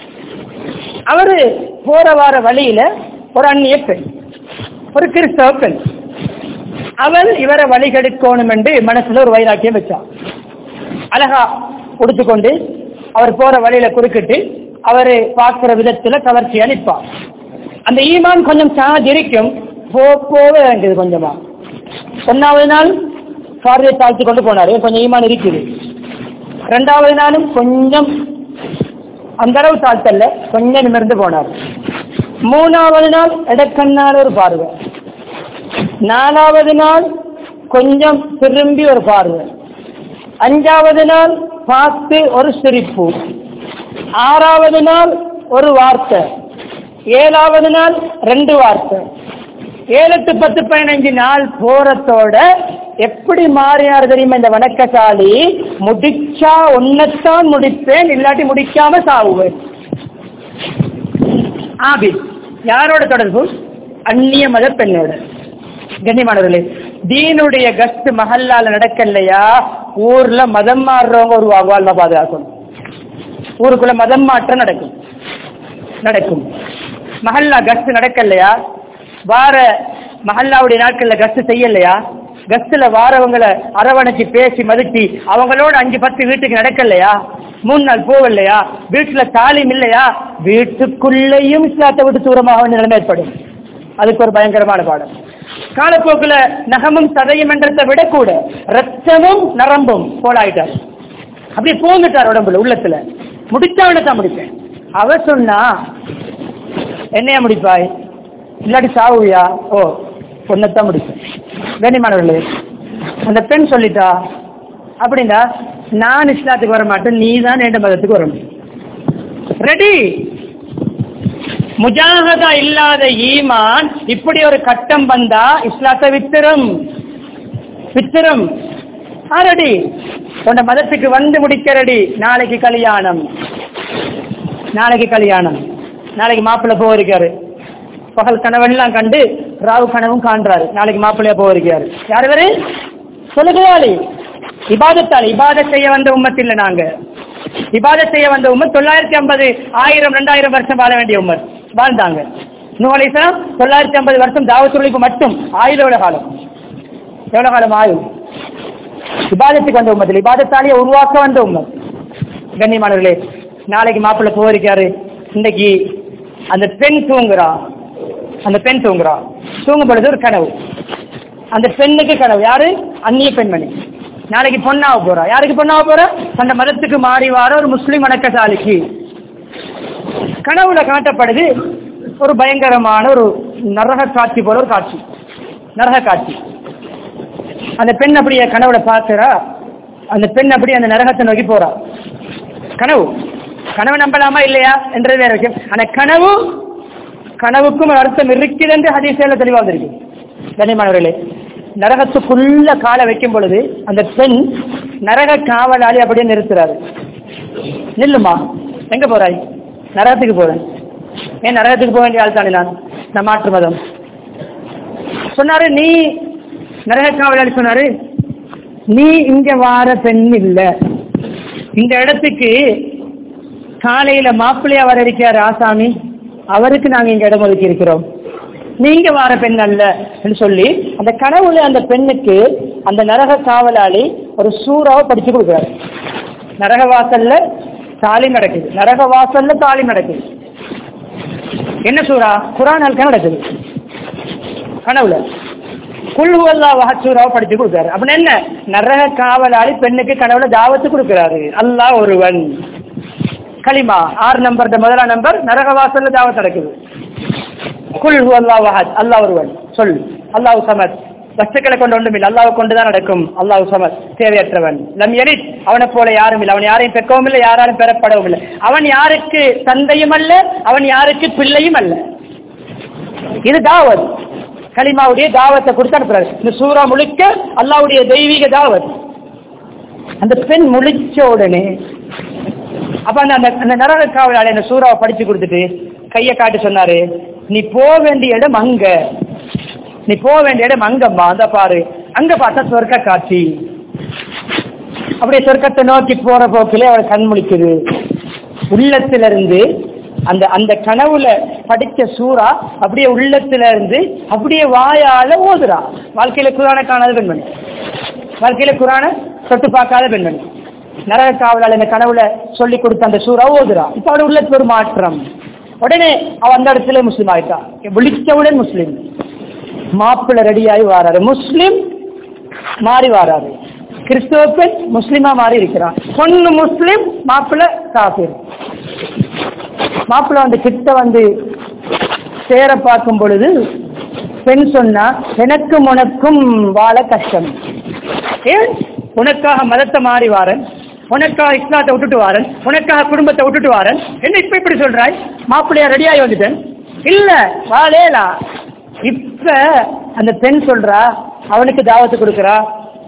அவரு போற வார வழியில ஒரு அந்நிய பெண் ஒரு கிறிஸ்தவ பெண் அவள் இவரை வழிகெடுக்கணும் என்று மனசுல ஒரு வைராக்கியம் வச்சான் அழகா உடுத்துக்கொண்டு அவர் போற வழியில குறுக்கிட்டு அவரு பார்க்கிற விதத்துல கவர்ச்சியா நிற்பார் அந்த ஈமான் கொஞ்சம் சார்ஜ் இருக்கும் போ போக வேண்டியது கொஞ்சமா ஒன்னாவது நாள் பார்வையை தாழ்த்தி கொண்டு போனாரு கொஞ்சம் ஈமான் இருக்குது ரெண்டாவது நாளும் கொஞ்சம் அந்த அளவு தாழ்த்தல்ல கொஞ்சம் நிமிர்ந்து போனார் மூணாவது நாள் இடக்கண்ணால் ஒரு பார்வை நாலாவது நாள் கொஞ்சம் திரும்பி ஒரு பார்வை அஞ்சாவது நாள் பார்த்து ஒரு சிரிப்பு ஆறாவது நாள் ஒரு வார்த்தை ஏழாவது நாள் ரெண்டு வார்த்தை ஏழு எட்டு பத்து பதினஞ்சு நாள் போறதோட எப்படி மாறினார் தெரியுமா இந்த வணக்கசாலி முடிச்சா ஒன்னத்தான் முடிப்பேன் இல்லாட்டி முடிக்காம சாவுவேன் ஆபித் யாரோட தொடர்பு அந்நிய மத பெண்ணோட கண்ணியமானவர்களே தீனுடைய கஸ்ட் மஹல்லால நடக்கலையா ஊர்ல மதம் மாறுறவங்க ஒரு வாழ்வா பாதுகாக்கணும் ஊருக்குள்ள மதம் மாற்றம் நடக்கும் நடக்கும் மஹல்லா கஸ்ட் நடக்கலையா வார மஹல்லாவுடைய நாட்கள்ல கஸ்ட் செய்யலையா கஸ்ட்ல வாரவங்களை அரவணைச்சு பேசி மதிச்சு அவங்களோட அஞ்சு பத்து வீட்டுக்கு நடக்கலையா மூணு நாள் போகலையா வீட்டுல தாலிம் இல்லையா வீட்டுக்குள்ளேயும் இஸ்லாத்தை விட்டு தூரமாக வேண்டிய நிலைமை ஏற்படும் அதுக்கு ஒரு பயங்கரமான பாடம் காலப்போக்குல நகமும் சதையும் என்றதை விட கூட ரத்தமும் நரம்பும் போலாயிட்டார் அப்படியே போந்துட்டார் உடம்புல உள்ளத்துல முடிச்சவனை தான் முடிப்பேன் அவ சொன்னா என்னையா முடிப்பாய் இல்லாட்டி சாவுவியா ஓ பொண்ணத்தான் முடிப்பேன் கண்ணியமானவர்களே அந்த பெண் சொல்லிட்டா அப்படின்னா நான் இஸ்லாத்துக்கு வர மாட்டேன் நீ தான் என்ற மதத்துக்கு வரணும் ரெடி முஜாகதா இல்லாத ஈமான் இப்படி ஒரு கட்டம் வந்தா இஸ்லாத்தை வித்திரும் வித்திரும் ஆரடி உன்ன மதத்துக்கு வந்து முடிக்கிறடி நாளைக்கு கல்யாணம் நாளைக்கு கல்யாணம் நாளைக்கு மாப்பிள்ளை போயிருக்காரு பகல் கனவெல்லாம் கண்டு ராவு கனவும் காண்றாரு நாளைக்கு மாப்பிள்ளையா போயிருக்காரு யார் இவரு சொல்லுகையாளி இபாதத்தால் இபாதத் செய்ய வந்த உம்மத் இல்ல நாங்க இபாதத் செய்ய வந்த உம்மத் தொள்ளாயிரத்தி ஐம்பது ஆயிரம் ரெண்டாயிரம் வருஷம் வாழ வேண்டிய உம்மத் வாழ்ந்தாங்க நூலைசனம் தொள்ளாயிரத்தி ஐம்பது வருஷம் தாவத்துழைப்பு மட்டும் ஆயுளோட காலம் எவ்வளவு காலம் ஆயுள் இபாதத்துக்கு வந்த உம்மத்தில் இபாதத்தாலேயே உருவாக்க வந்த உம்மத் கண்ணியமானவர்களே நாளைக்கு மாப்பிள்ளை போயிருக்காரு இன்னைக்கு அந்த பெண் தூங்குறா அந்த பெண் தூங்குறா தூங்கும் பொழுது ஒரு கனவு அந்த பெண்ணுக்கு கனவு யாரு அந்நிய பெண்மணி நாளைக்கு பொண்ணாக போறா யாருக்கு பொண்ணாக போறா அந்த மதத்துக்கு மாறி வார ஒரு முஸ்லிம் வணக்கசாலிக்கு கனவுல காட்டப்படுது ஒரு பயங்கரமான ஒரு நரக காட்சி போல ஒரு காட்சி நரக காட்சி அந்த பெண் அப்படியே கனவுல பார்க்கிறா அந்த பெண் அப்படியே அந்த நரகத்தை நோக்கி போறா கனவு கனவு நம்பலாமா இல்லையா என்றது வேற விஷயம் அந்த கனவு கனவுக்கும் ஒரு அர்த்தம் இருக்குது என்று ஹதீசேல தெளிவாக வந்திருக்கு கண்ணியமானவர்களே நரகத்துக்குள்ள காலை வைக்கும் பொழுது அந்த பெண் நரக காவலாளி அப்படியே நிறுத்துறாரு நில்லுமா எங்க போறாய் நரகத்துக்கு போறேன் ஏன் நரகத்துக்கு போக வேண்டிய ஆள் தானே நான் நான் மாற்று மதம் சொன்னாரு நீ நரக காவலாளி சொன்னாரு நீ இங்க வார பெண் இல்ல இந்த இடத்துக்கு காலையில மாப்பிள்ளையா வர இருக்கார் ஆசாமி அவருக்கு நாங்க இங்க இடம் ஒதுக்கி இருக்கிறோம் நீங்க வார பெண் அல்ல என்று சொல்லி அந்த கனவுல அந்த பெண்ணுக்கு அந்த நரக காவலாளி ஒரு சூறாவை படிச்சு கொடுக்குறாரு நரக வாசல்ல தாலி நடக்குது நரக வாசல்ல தாலி நடக்குது என்ன சூறா குரான் அல்கா நடக்குது கனவுல குல்வல்லா வகச்சூராவை படிச்சு கொடுக்குறாரு அப்படின்னு என்ன நரக காவலாளி பெண்ணுக்கு கனவுல தாவத்து கொடுக்குறாரு அல்லாஹ் ஒருவன் களிமா ஆறு நம்பர் முதலாம் நம்பர் நரக வாசல்ல தாவத் நடக்குது குல் அல்லாஹ் வஹத் அல்லாஹ் ஒருவன் சொல் அல்லாஹ் சமத் வஸ்துக்களை கொண்டு ஒன்றும் இல்லை அல்லாஹ் கொண்டுதான் நடக்கும் அல்லாஹ் சமத் தேவையற்றவன் லம் எலிட் அவனை போல யாரும் இல்லை அவன் யாரையும் பெற்கவும் இல்லை யாராலும் பெறப்படவும் இல்லை அவன் யாருக்கு தந்தையும் அல்ல அவன் யாருக்கு பிள்ளையும் அல்ல இது தாவத் கலிமாவுடைய தாவத்தை கொடுத்து அனுப்புறாரு இந்த சூறா முழுக்க அல்லாவுடைய தெய்வீக தாவத் அந்த பெண் முழிச்ச உடனே அப்ப அந்த அந்த- அந்த நரக காவலாளி அந்த சூறாவை படிச்சு கொடுத்துட்டு கையை காட்டி சொன்னாரு நீ போக வேண்டிய இடம் அங்க நீ போக வேண்டிய இடம் அங்கம்மா அந்த பாரு அங்க பார்த்தா சொர்க்க காட்சி அப்படியே சொர்க்கத்தை நோக்கி போற போக்கிலே அவள் கண் முழிக்குது உள்ளத்திலிருந்து அந்த அந்த கனவுல படிச்ச சூறா அப்படியே உள்ளத்துல இருந்து அப்படியே வாயால ஓதுறா வாழ்க்கையில குரான காணாத பெண்மணி வாழ்க்கையில குரான தொட்டு பார்க்காத பெண்மணி நரக காவலாளர் இந்த கனவுல சொல்லி கொடுத்த அந்த சூறா ஓதுறா இப்ப அவட உள்ளத்துல ஒரு மாற்றம் உடனே அவ அந்த இடத்துல முஸ்லீம் ஆயிட்டா விழிச்சவுடன் முஸ்லீம் மாப்பிள்ளை ரெடியாகி வாராரு முஸ்லிம் மாறி வாராரு கிறிஸ்துவ பெண் முஸ்லிமா மாறி இருக்கிறான் பொண்ணு முஸ்லிம் மாப்பிள்ளை காஃபிர் மாப்பிள்ளை வந்து கிட்ட வந்து சேர பார்க்கும் பொழுது பெண் சொன்னா எனக்கும் உனக்கும் வாழ கஷ்டம் ஏன் உனக்காக மதத்தை மாறி வாரன் உனக்காக இஸ்லாத்தை விட்டுட்டு வாரன் உனக்காக குடும்பத்தை விட்டுட்டு வாரன் என்ன இப்ப இப்படி சொல்றாய் மாப்பிள்ளையா ரெடியாகி வந்துட்டேன் இல்ல வாழேலா இப்ப அந்த பெண் சொல்றா அவனுக்கு தாவத்து கொடுக்கறா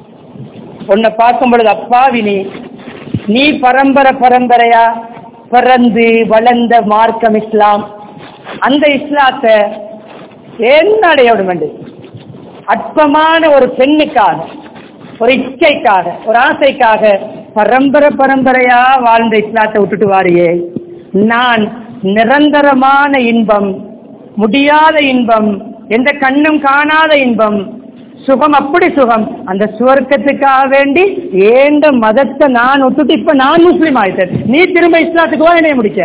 உன்னை பார்க்கும் பொழுது அப்பாவி நீ நீ பரம்பரை பரம்பரையா பிறந்து வளர்ந்த மார்க்கம் இஸ்லாம் அந்த இஸ்லாத்தை என்ன அடைய விட அற்பமான ஒரு பெண்ணுக்காக ஒரு இச்சைக்காக ஒரு ஆசைக்காக பரம்பரை பரம்பரையா வாழ்ந்த இஸ்லாத்தை விட்டுட்டு வாரியே நான் நிரந்தரமான இன்பம் முடியாத இன்பம் எந்த கண்ணும் காணாத இன்பம் சுகம் அப்படி சுகம் அந்த சுவர்க்கத்துக்காக வேண்டி ஏண்ட மதத்தை நான் விட்டுட்டு இப்ப நான் முஸ்லீம் ஆயிட்டேன் நீ திரும்ப இஸ்லாத்துக்கு வா என்னைய முடிச்ச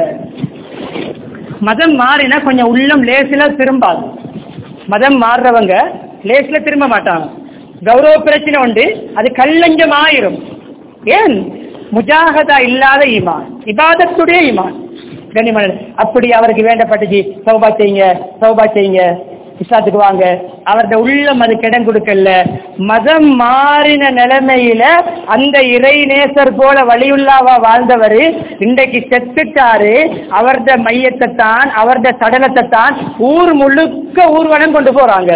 மதம் மாறினா கொஞ்சம் உள்ளம் லேசில திரும்பாது மதம் மாறுறவங்க லேசில திரும்ப மாட்டாங்க கௌரவ பிரச்சனை உண்டு அது கல்லஞ்சம் ஆயிரும் ஏன் முஜாகதா இல்லாத ஈமான் இபாதத்துடைய ஈமான் கண்ணிமணன் அப்படி அவருக்கு வேண்டப்பட்டுச்சு சௌபா செய்யுங்க சௌபா செய்யுங்க இஸ்லாத்துக்கு வாங்க அவருடைய உள்ளம் அது கிடம் கொடுக்கல மதம் மாறின நிலைமையில அந்த இறை நேசர் போல வழியுள்ளாவா வாழ்ந்தவர் இன்றைக்கு செத்துட்டாரு அவருடைய மையத்தை தான் அவருடைய சடலத்தை தான் ஊர் முழுக்க ஊர்வலம் கொண்டு போறாங்க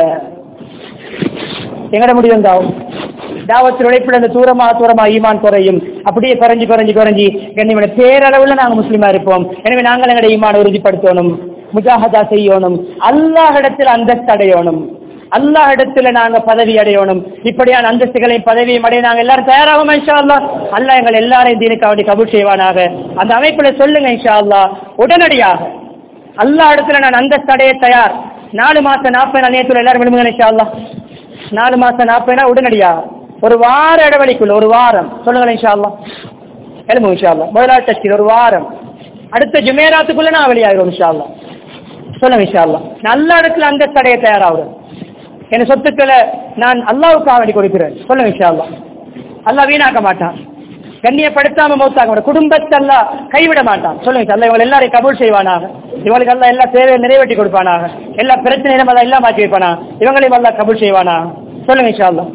எங்கட முடியும் தாவும் தாவத்தில் உழைப்பில் அந்த தூரமா தூரமா ஈமான் குறையும் அப்படியே குறைஞ்சி குறைஞ்சி குறைஞ்சி கண்ணியமான பேரளவுல நாங்க முஸ்லீமா இருப்போம் எனவே நாங்கள் எங்களுடைய ஈமான உறுதிப்படுத்தணும் முஜாஹதா செய்யணும் அல்லாஹ் இடத்தில் அந்தஸ்து அடையணும் அல்லாஹ் இடத்துல நாங்க பதவி அடையணும் இப்படியான அந்தஸ்துகளையும் பதவியும் அடைய நாங்க எல்லாரும் தயாராகும் இன்ஷா அல்லாஹ் அல்லாஹ் எங்கள் எல்லாரையும் தீனுக்கு அவனை கபூல் செய்வானாக அந்த அமைப்புல சொல்லுங்க இன்ஷா அல்லாஹ் உடனடியாக அல்லாஹ் இடத்துல நான் அந்தஸ்து அடைய தயார் நாலு மாசம் நாற்பது நாள் நேரத்தில் எல்லாரும் விரும்புங்க இன்ஷா அல்லாஹ் நாலு மாசம் நாற்பது நாள் உடனடியாக ஒரு வார இடைவெளிக்குள்ள ஒரு வாரம் சொல்லுங்களேன் இன்ஷா அல்லாஹ் எழும்பு இன்ஷா அல்லாஹ் முதலாளி டச்சில் ஒரு வாரம் அடுத்த ஜுமேராத்துக்குள்ள நான் வெளியாகிறோம் இன்ஷா அல்லாஹ் சொல்லுங்க இன்ஷா அல்லாஹ் நல்ல இடத்துல அந்த தடைய தயாராகிறேன் என் சொத்துக்களை நான் அல்லாவுக்காக வேண்டி கொடுக்கிறேன் சொல்லுங்க இன்ஷா அல்லாஹ் அல்லாஹ் வீணாக்க மாட்டான் கண்ணியப்படுத்தாம மௌத்தாக்க மாட்டான் குடும்பத்தை எல்லாம் கைவிட மாட்டான் சொல்லுங்க அல்ல இவங்க எல்லாரையும் கபூல் செய்வானாக இவங்களுக்கு எல்லாம் எல்லா தேவையை நிறைவேற்றி கொடுப்பானாக எல்லா பிரச்சனையும் எல்லாம் எல்லாம் மாற்றி வைப்பானா இவங்களையும் எல்லாம் கபூல் செய்வானா சொல்லுங்க இன்ஷா அல்லாஹ்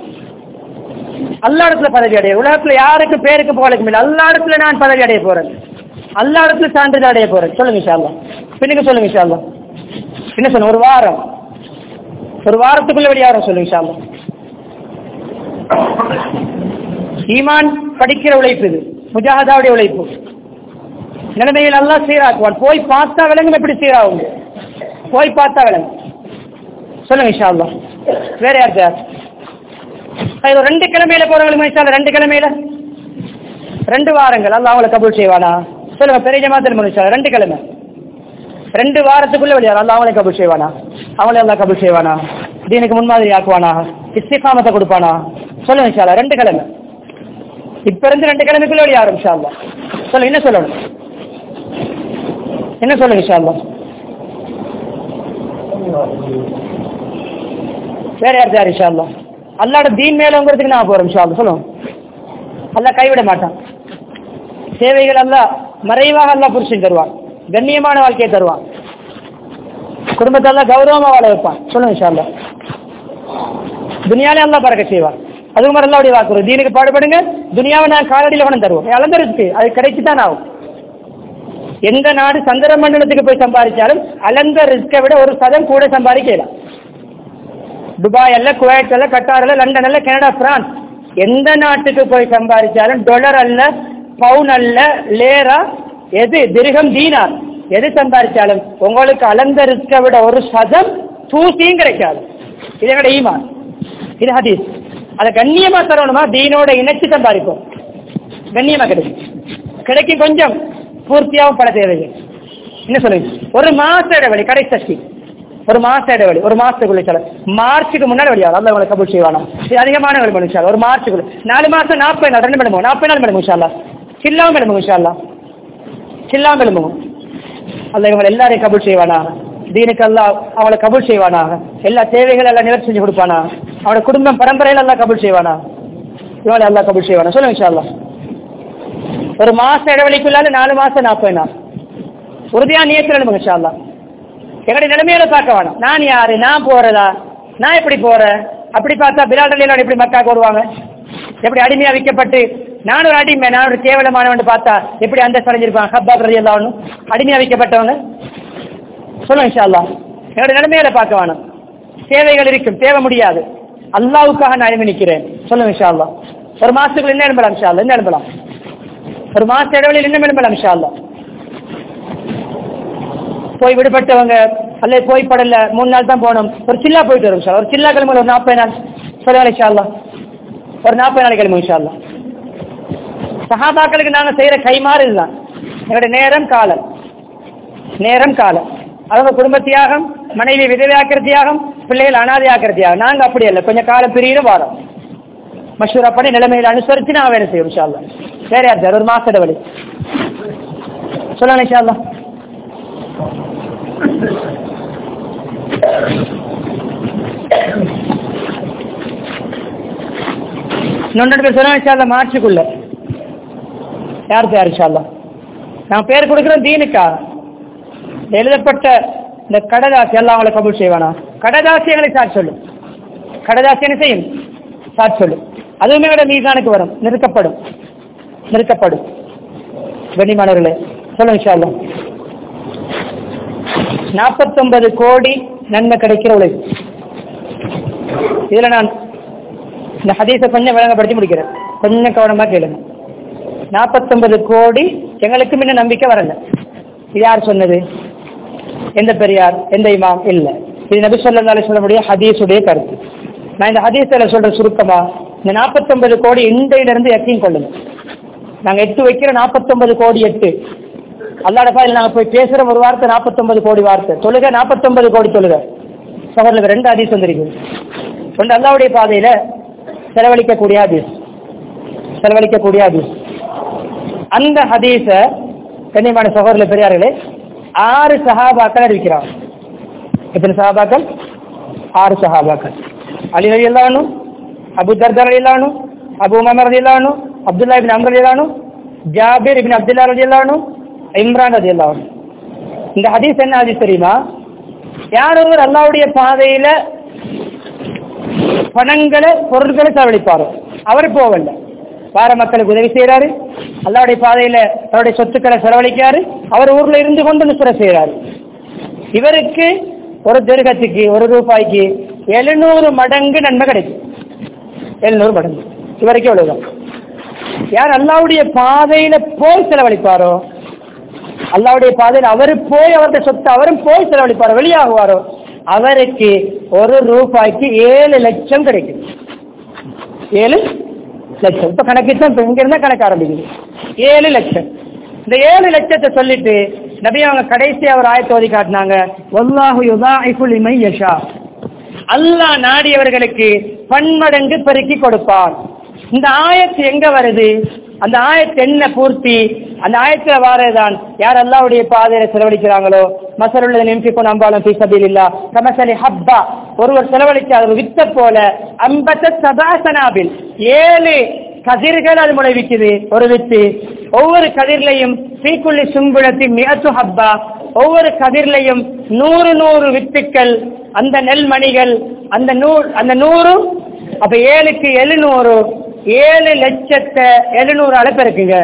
அல்லா இடத்துல பதவி அடைய உலகத்துல யாருக்கு பேருக்கு போகலுக்கு இல்லை அல்லா இடத்துல நான் பதவி அடைய போறேன் அல்லா இடத்துல சான்றிதழ் அடைய போறேன் சொல்லுங்க இன்ஷா பின்னுக்கு சொல்லுங்க இன்ஷா என்ன சொல்லுங்க ஒரு வாரம் ஒரு வாரத்துக்குள்ள வெளியாகிறோம் சொல்லுங்க இன்ஷா ஈமான் படிக்கிற உழைப்பு இது முஜாஹதாவுடைய உழைப்பு நிலைமையில் நல்லா சீராக்குவான் போய் பார்த்தா விளங்கும் எப்படி சீராகும் போய் பார்த்தா விளங்கும் சொல்லுங்க இன்ஷா அல்லாஹ் வேற யார் சார் இது ஒரு ரெண்டு கிழமையில போறவங்களுக்கு மனுஷால ரெண்டு கிழமையில ரெண்டு வாரங்கள் அல்ல அவங்களை கபூல் செய்வானா சொல்லுங்க பெரிய ஜமாத்தில் மனுஷா ரெண்டு கிழமை ரெண்டு வாரத்துக்குள்ள வெளியார் அல்ல அவங்களை கபூல் செய்வானா அவங்களே எல்லாம் கபூல் செய்வானா தீனுக்கு முன்மாதிரி ஆக்குவானா இஸ்திகாமத்தை கொடுப்பானா சொல்லுங்க இன்ஷால்லா ரெண்டு கிழமை இப்ப இருந்து ரெண்டு கிழமைக்குள்ள வெளிய ஆரம்பிச்சா சொல்லுங்க என்ன சொல்லணும் என்ன சொல்லுங்க இன்ஷா வேற யார் யார் இன்ஷா அல்லாஹ் அல்லாட தீன் மேலங்கிறதுக்கு நான் போறோம் இன்ஷா அல்லாஹ் சொல்லுவோம் அல்லாஹ் கைவிட மாட்டான் சேவைகள் எல்லாம் மறைவாக எல்லாம் புருஷன் தருவான் கண்ணியமான வாழ்க்கையை தருவான் குடும்பத்தை எல்லாம் கௌரவமா வாழ வைப்பான் சொல்லுங்க இன்ஷா அல்லாஹ் துனியாலே எல்லாம் பறக்க செய்வான் அதுக்கு மாதிரி எல்லாம் அப்படி வாக்குறோம் தீனுக்கு பாடுபடுங்க துனியாவை நான் காலடியில் கொண்டு தருவோம் அளந்த இருக்கு அது கிடைச்சு தான் ஆகும் எந்த நாடு சந்திர மண்டலத்துக்கு போய் சம்பாதிச்சாலும் அளந்த ரிஸ்கை விட ஒரு சதம் கூட சம்பாதிக்கலாம் துபாய் அல்ல குவைத் அல்ல கட்டார் அல்ல லண்டன் அல்ல கனடா பிரான்ஸ் எந்த நாட்டுக்கு போய் சம்பாதிச்சாலும் டொலர் அல்ல பவுன் அல்ல லேரா எது திருகம் தீனார் எது சம்பாதிச்சாலும் உங்களுக்கு அளந்த ரிஸ்கை விட ஒரு சதம் தூசியும் கிடைக்காது இது எங்கட ஈமான் இது ஹதீஸ் அதை கண்ணியமா தரணுமா தீனோட இணைச்சு சம்பாதிப்போம் கண்ணியமா கிடைக்கும் கிடைக்கும் கொஞ்சம் பூர்த்தியாகவும் பல தேவைகள் என்ன சொல்லுங்க ஒரு மாச இடைவெளி கடை சஷ்டி ஒரு மாச இடைவெளி ஒரு மாசத்துக்குள்ள சார் மார்ச்சுக்கு முன்னாடி வழியாக அல்ல உங்களை கபூல் செய்வானா இது அதிகமான வழி பண்ணுங்க சார் ஒரு மார்ச்சுக்குள்ள நாலு மாசம் நாற்பது நாள் ரெண்டு மணி நாற்பது நாள் மணி இன்ஷால்லா சில்லாம எழுமுங்க இன்ஷால்லா சில்லாம எழுமுங்க அல்ல இவங்களை எல்லாரையும் கபூல் செய்வானா தீனுக்கு அல்லா அவளை கபூல் செய்வானாக எல்லா தேவைகள் எல்லாம் நிவர்த்தி செஞ்சு கொடுப்பானா அவனோட குடும்பம் பரம்பரையில் எல்லாம் கபூல் செய்வானா இவளை எல்லாம் கபூல் செய்வானா சொல்லுங்க இன்ஷால்லா ஒரு மாச இடைவெளிக்குள்ளால நாலு மாசம் நாற்பது நாள் உறுதியா நியத்தில் எழுதுங்க இன்ஷால்லா எங்களுடைய நிலைமையில பார்க்க வேணாம் நான் யாரு நான் போறதா நான் எப்படி போறேன் அப்படி பார்த்தா பிலாடலில் எப்படி மக்காக்கு வருவாங்க எப்படி அடிமையா விற்கப்பட்டு நான் ஒரு அடிமை நான் ஒரு கேவலமானவன் பார்த்தா எப்படி அந்த சடைஞ்சிருப்பாங்க ஹப்பா பிரதி எல்லாம் அடிமையா விற்கப்பட்டவங்க சொல்லுங்க இன்ஷால்லா என்னுடைய நிலைமையில பார்க்க வேணாம் தேவைகள் இருக்கும் தேவை முடியாது அல்லாவுக்காக நான் அடிமை நிற்கிறேன் சொல்லுங்க இன்ஷால்லா ஒரு மாசத்துக்குள்ள என்ன அனுப்பலாம் இன்ஷா அல்லாஹ் என்ன அனுப்பலாம் ஒரு மாச இடைவெளியில் என்ன அனுப்பலாம் இன்ஷா அல்லாஹ் போய் விடுபட்டவங்க அல்லது போய் படல மூணு நாள் தான் போகணும் ஒரு சில்லா போயிட்டு வரும் சார் ஒரு சில்லா கிழமை ஒரு நாற்பது நாள் சொல்லுவாங்க இன்ஷா அல்லாஹ் ஒரு நாற்பது நாள் கிழமை இன்ஷா அல்லாஹ் சஹாபாக்களுக்கு நாங்க செய்யற கைமாறு இதுதான் எங்களுடைய நேரம் காலம் நேரம் காலம் அவங்க குடும்ப தியாகம் மனைவி விதவையாக்கிற தியாகம் பிள்ளைகள் அனாதையாக்கிற தியாகம் நாங்க அப்படி இல்லை கொஞ்சம் காலம் பிரியிட வாரம் மஷூரா பண்ணி நிலைமையில அனுசரிச்சு நான் வேலை செய்வோம் இன்ஷா அல்லாஹ் வேற யார் சார் ஒரு மாச இடைவெளி சொல்லலாம் இன்ஷா அல்லாஹ் இன்னொன்று பேர் சொன்னா இன்ஷா அல்லாஹ் மார்ச்சுக்குள்ள யார் யார் இன்ஷா அல்லாஹ் நான் பேர் கொடுக்குறோம் தீனுக்கா எழுதப்பட்ட இந்த கடதாசி எல்லாம் அவங்களை கபூல் செய்வானா கடதாசி எங்களை சாட்சி சொல்லும் கடதாசி என்ன செய்யும் சாட்சி சொல்லும் அதுவுமே விட மீதானுக்கு வரும் நிறுக்கப்படும் நிறுக்கப்படும் கண்ணிமானவர்களே சொல்லுங்க இன்ஷா அல்லாஹ் நாற்பத்தொன்பது கோடி நன்மை கிடைக்கிற உழைப்பு இதுல நான் இந்த ஹதீஸை கொஞ்சம் விளங்கப்படுத்தி முடிக்கிறேன் கொஞ்சம் கவனமா கேளுங்க நாற்பத்தொன்பது கோடி எங்களுக்கு முன்ன நம்பிக்கை வரல இது யார் சொன்னது எந்த பெரியார் எந்த இமாம் இல்ல இது நபி சொல்லி சொல்லக்கூடிய ஹதீஸுடைய கருத்து நான் இந்த ஹதீஸில் சொல்ற சுருக்கமா இந்த நாற்பத்தொன்பது கோடி இன்றையில இருந்து எக்கையும் கொள்ளுங்க நாங்க எட்டு வைக்கிற நாற்பத்தொன்பது கோடி எட்டு அல்லாட பாயில் நாங்க போய் பேசுற ஒரு வார்த்தை நாற்பத்தொன்பது கோடி வார்த்தை தொழுக நாற்பத்தொன்பது கோடி தொழுக சகோதரர் ரெண்டு ஹதீஸ் வந்திருக்கு ஒன்று அல்லாவுடைய பாதையில செலவழிக்கக்கூடிய ஹதீஸ் செலவழிக்கக்கூடிய ஹதீஸ் அந்த ஹதீஸ கண்ணியமான சகோதரர் பெரியார்களே ஆறு சஹாபாக்கள் அறிவிக்கிறாங்க எத்தனை சஹாபாக்கள் ஆறு சஹாபாக்கள் அலி ரவி அல்லானு அபு தர்தர் அலி அல்லானு அபு உமர் ரதி அல்லானு அப்துல்லா இபின் அம்ர் ரதி அல்லானு ஜாபிர் இபின் அப்துல்லா ரதி அல்லானு இம்ரான் ரதி அல்லானு இந்த ஹதீஸ் என்ன ஹதீஸ் தெரியுமா யார் ஒருவர் அல்லாவுடைய பாதையில பணங்களை பொருட்களை செலவழிப்பாரோ அவர் போகல வார மக்களுக்கு உதவி செய்யறாரு அல்லாவுடைய பாதையில தன்னுடைய சொத்துக்களை செலவழிக்கிறாரு அவர் ஊர்ல இருந்து கொண்டு நுசுர செய்யறாரு இவருக்கு ஒரு திருகத்துக்கு ஒரு ரூபாய்க்கு எழுநூறு மடங்கு நன்மை கிடைக்கும் எழுநூறு மடங்கு இவருக்கு எவ்வளவுதான் யார் அல்லாவுடைய பாதையில போய் செலவழிப்பாரோ அல்லாவுடைய பாதையில் அவர் போய் அவருடைய சொத்து அவரும் போய் செலவழிப்பாரோ வெளியாகுவாரோ அவருக்கு ஒரு ரூபாய்க்கு ஏழு லட்சம் கிடைக்கும் ஏழு லட்சம் இப்ப கணக்கு தான் இப்ப இங்க இருந்தா கணக்கு ஆரம்பிக்குது ஏழு லட்சம் இந்த ஏழு லட்சத்தை சொல்லிட்டு நபி அவங்க கடைசி அவர் ஆயத்தை ஓதி காட்டினாங்க வல்லாஹு யுதாஇஃபு லிமன் யஷா அல்லாஹ் நாடியவர்களுக்கு பன்மடங்கு பெருக்கி கொடுப்பான் இந்த ஆயத்து எங்க வருது அந்த ஆயத்து என்ன பூர்த்தி அந்த ஆயத்துல வாரதுதான் யார் அல்லாவுடைய பாதையில செலவழிக்கிறாங்களோ மசருள்ள நிமிஷம் நம்பாலும் பீசபில் இல்லா கமசலி ஹப்பா ஒருவர் செலவழிக்காத வித்த போல அம்பத்த சதாசனாபில் ஏழு கதிர்கள் அது முளைவிக்குது ஒரு வித்து ஒவ்வொரு கதிர்லையும் தீக்குள்ளி சுங்குளத்தி மிகத்து ஹப்பா ஒவ்வொரு கதிர்லையும் நூறு நூறு வித்துக்கள் அந்த நெல் மணிகள் அந்த நூறு அந்த நூறு அப்ப ஏழுக்கு எழுநூறு ஏழு லட்சத்தை எழுநூறு அளப்பு இருக்குங்க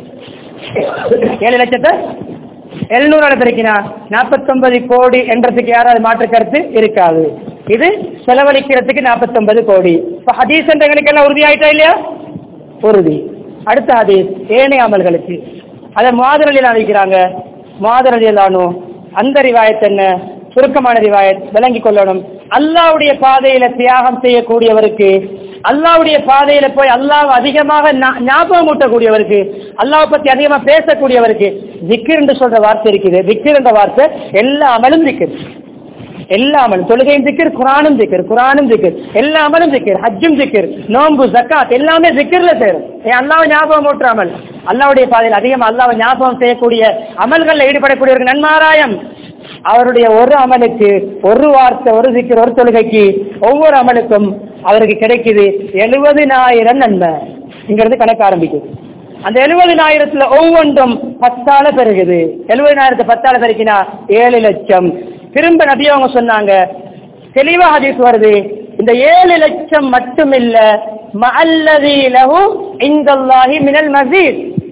ஏழு லட்சத்தை எழுநூறு அளப்பு இருக்குனா நாற்பத்தொன்பது கோடி என்றதுக்கு யாராவது மாற்று கருத்து இருக்காது இது செலவழிக்கிறதுக்கு நாற்பத்தொன்பது கோடி இப்ப ஹதீஸ் என்றங்களுக்கு எல்லாம் உறுதி ஆயிட்டா இல்லையா உறுதி அடுத்த ஹதீஸ் ஏனைய அமல்களுக்கு அதை மாதிரலில் அழைக்கிறாங்க மாதிரலிலானோ அந்த ரிவாயத் என்ன சுருக்கமான ரிவாயத் விளங்கிக் கொள்ளணும் அல்லாவுடைய பாதையில தியாகம் செய்யக்கூடியவருக்கு அல்லாவுடைய பாதையில போய் அல்லாஹ் அதிகமாக ஞா- ஞாபகம் ஊட்டக்கூடியவருக்கு அல்லாஹ் பத்தி அதிகமா பேசக்கூடியவருக்கு திக்கிர் என்று சொல்ற வார்த்தை இருக்குது திக்கிர் என்ற வார்த்தை எல்லா அமலும் திக்கிர் எல்லா அமலும் தொழுகையும் திக்கிர் குரானும் திக்கிர் குரானும் திக்கிர் எல்லா அமலும் திக்கிர் ஹஜ்ஜும் திக்கிர் நோன்பு ஜக்காத் எல்லாமே திக்கிர்ல சேரும் ஏன் அல்லாஹ் ஞாபகம் ஊட்டுற அமல் அல்லாவுடைய பாதையில் அதிகம் அல்லாஹ் ஞாபகம் செய்யக்கூடிய அமல்களில் ஈடுபடக்கூடியவருக்கு நன்மாராயம் அவருடைய ஒரு அமலுக்கு ஒரு வார்த்தை ஒரு சிக்கர் ஒரு தொழுகைக்கு ஒவ்வொரு அமலுக்கும் அவருக்கு கிடைக்குது எழுபதினாயிரம் நன்மை இங்கிருந்து கணக்கு ஆரம்பிக்குது அந்த எழுபதினாயிரத்துல ஒவ்வொன்றும் பத்தால பெருகுது எழுபதினாயிரத்தை பத்தால பெருக்கினா ஏழு லட்சம் திரும்ப நபி அவங்க சொன்னாங்க தெளிவா ஹதீஸ் வருது இந்த ஏழு லட்சம் மட்டும் இல்ல மல்லதி லஹு இந்தல்லாஹி மினல் மசீத்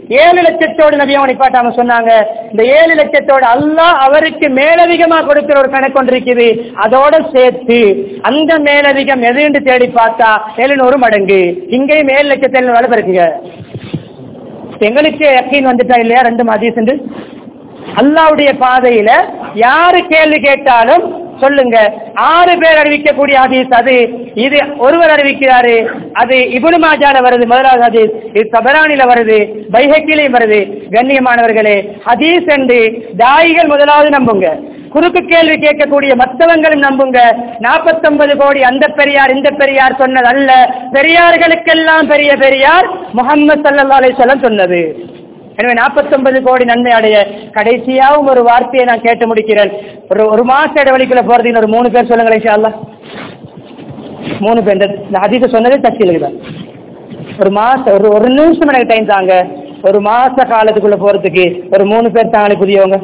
ஏழு லட்சத்தோடு நபி அவனை பாட்டாம சொன்னாங்க இந்த ஏழு லட்சத்தோடு அல்லாஹ் அவருக்கு மேலதிகமா கொடுக்கிற ஒரு கணக்கு ஒன்று இருக்குது அதோட சேர்த்து அந்த மேலதிகம் எதுன்னு தேடி பார்த்தா எழுநூறு மடங்கு இங்கேயும் ஏழு லட்சத்தி எழுநூறு வேலை இருக்குங்க எங்களுக்கு யக்கீன் வந்துட்டா இல்லையா ரெண்டு மதியம் சென்று அல்லாவுடைய பாதையில யாரு கேள்வி கேட்டாலும் சொல்லுங்க ஆறு பேர் அறிவிக்கக்கூடிய ஹதீஸ் அது இது ஒருவர் அறிவிக்கிறாரு அது இபுனு மாஜால வருது முதலாவது ஹதீஸ் இது தபரானில வருது பைஹக்கிலையும் வருது கண்ணியமானவர்களே ஹதீஸ் என்று தாயிகள் முதலாவது நம்புங்க குறுக்கு கேள்வி கேட்கக்கூடிய மற்றவங்களும் நம்புங்க நாற்பத்தொன்பது கோடி அந்த பெரியார் இந்த பெரியார் சொன்னது அல்ல பெரியார்களுக்கெல்லாம் பெரிய பெரியார் முகமது சல்லா அலிஸ்வலம் சொன்னது எனவே நாற்பத்தொன்பது கோடி நன்மை அடைய கடைசியாகவும் ஒரு வார்த்தையை நான் கேட்டு முடிக்கிறேன் ஒரு ஒரு மாச இடைவெளிக்குள்ள போறதுக்கு ஒரு மூணு பேர் சொல்லுங்களேன் இன்ஷா அல்லாஹ் மூணு பேர் இந்த- இந்த அதிக சொன்னதே தச்சிலுக்கு தான் ஒரு மாசம் ஒரு ஒரு நிமிஷம் எனக்கு டைம் தாங்க ஒரு மாச காலத்துக்குள்ள போறதுக்கு ஒரு மூணு பேர் தாங்களே புதியவங்க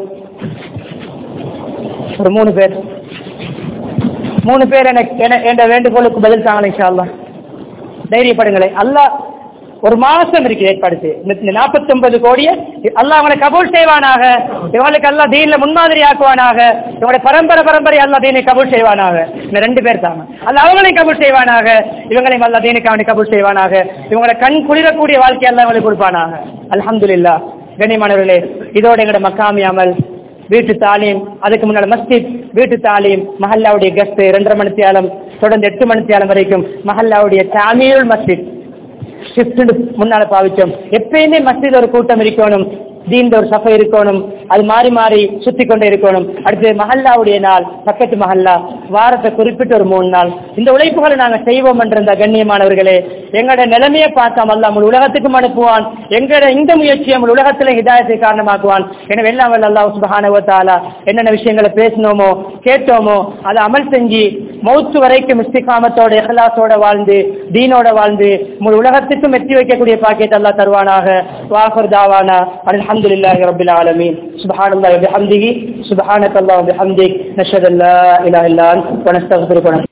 ஒரு மூணு பேர் மூணு பேர் எனக்கு என- என்ற வேண்டுகோளுக்கு பதில் தாங்களே இன்ஷா அல்லாஹ் தைரியப்படுங்களேன் அல்லாஹ் ஒரு மாசம் இருக்கு ஏற்பாடு செய்ய. இந்த நாற்பத்தொன்பது கோடிய அல்லாஹ் அவங்களை கபூல் செய்வானாக இவங்களுக்கு அல்லாஹ் தீன்ல முன்மாதிரி ஆக்குவானாக இவங்களுடைய பரம்பரை பரம்பரை அல்லாஹ் தீனை கபூல் செய்வானாக இந்த ரெண்டு பேர் தாங்க அல்லாஹ் அவங்களையும் கபூல் செய்வானாக இவங்களையும் அல்லாஹ் தீனுக்கு அவனை கபூல் செய்வானாக இவங்களை கண் குளிரக்கூடிய வாழ்க்கை அல்லாஹ் அவங்களுக்கு கொடுப்பானாக அல்ஹம்துலில்லாஹ் கண்ணியமானவர்களே இதோட எங்களோட மக்காமி அமல் வீட்டு தாலீம் அதுக்கு முன்னால மஸ்ஜித் வீட்டு தாலீம் மஹல்லாவுடைய கஸ்ட் ரெண்டரை மணி தியாலம் தொடர்ந்து எட்டு மணி தியாலம் வரைக்கும் மஹல்லாவுடைய தாமியுல் மஸ்ஜித் ஷிஃப்ட் முன்னால பாவிச்சோம் எப்பயுமே மஸ்ஜித் ஒரு கூட்டம் இருக்கணும் தீன்ல ஒரு சஃபை இருக்கணும் அது மாறி மாறி சுத்தி கொண்டே இருக்கணும் அடுத்து மஹல்லாவுடைய நாள் பக்கத்து மஹல்லா வாரத்தை குறிப்பிட்டு ஒரு மூணு நாள் இந்த உழைப்புகளை நாங்க செய்வோம் என்ற இந்த கண்ணியமானவர்களே எங்களோட நிலைமையை பார்க்காம அல்ல நம்ம உலகத்துக்கும் அனுப்புவான் எங்களோட இந்த முயற்சியை நம்ம உலகத்துல ஹிதாயத்தை காரணமாக்குவான் எனவே எல்லாம் வல்ல அல்லாஹ் சுபஹானஹு வ தஆலா என்னென்ன விஷயங்களை பேசினோமோ கேட்டோமோ அதை அமல் செஞ்சு மௌத்து வரைக்கும் இஸ்திகாமத்தோட இஹ்லாஸோட வாழ்ந்து தீனோட வாழ்ந்து முழு உலகத்துக்கும் வெற்றி வைக்கக்கூடிய பாக்கியத்தை அல்லாஹ் தருவானாக வாஃபர் தாவானா அல்ஹம்துலில்லாஹி ரப்பில் ஆலமீன் சுப்ஹானல்லாஹி வபிஹம்திஹி சுப்ஹானக்கல்லாஹு வபிஹம்திக் நஷ்ஹது அல்லா இலாஹா இல்லா அன்த வ நஸ்தக்ஃபிருக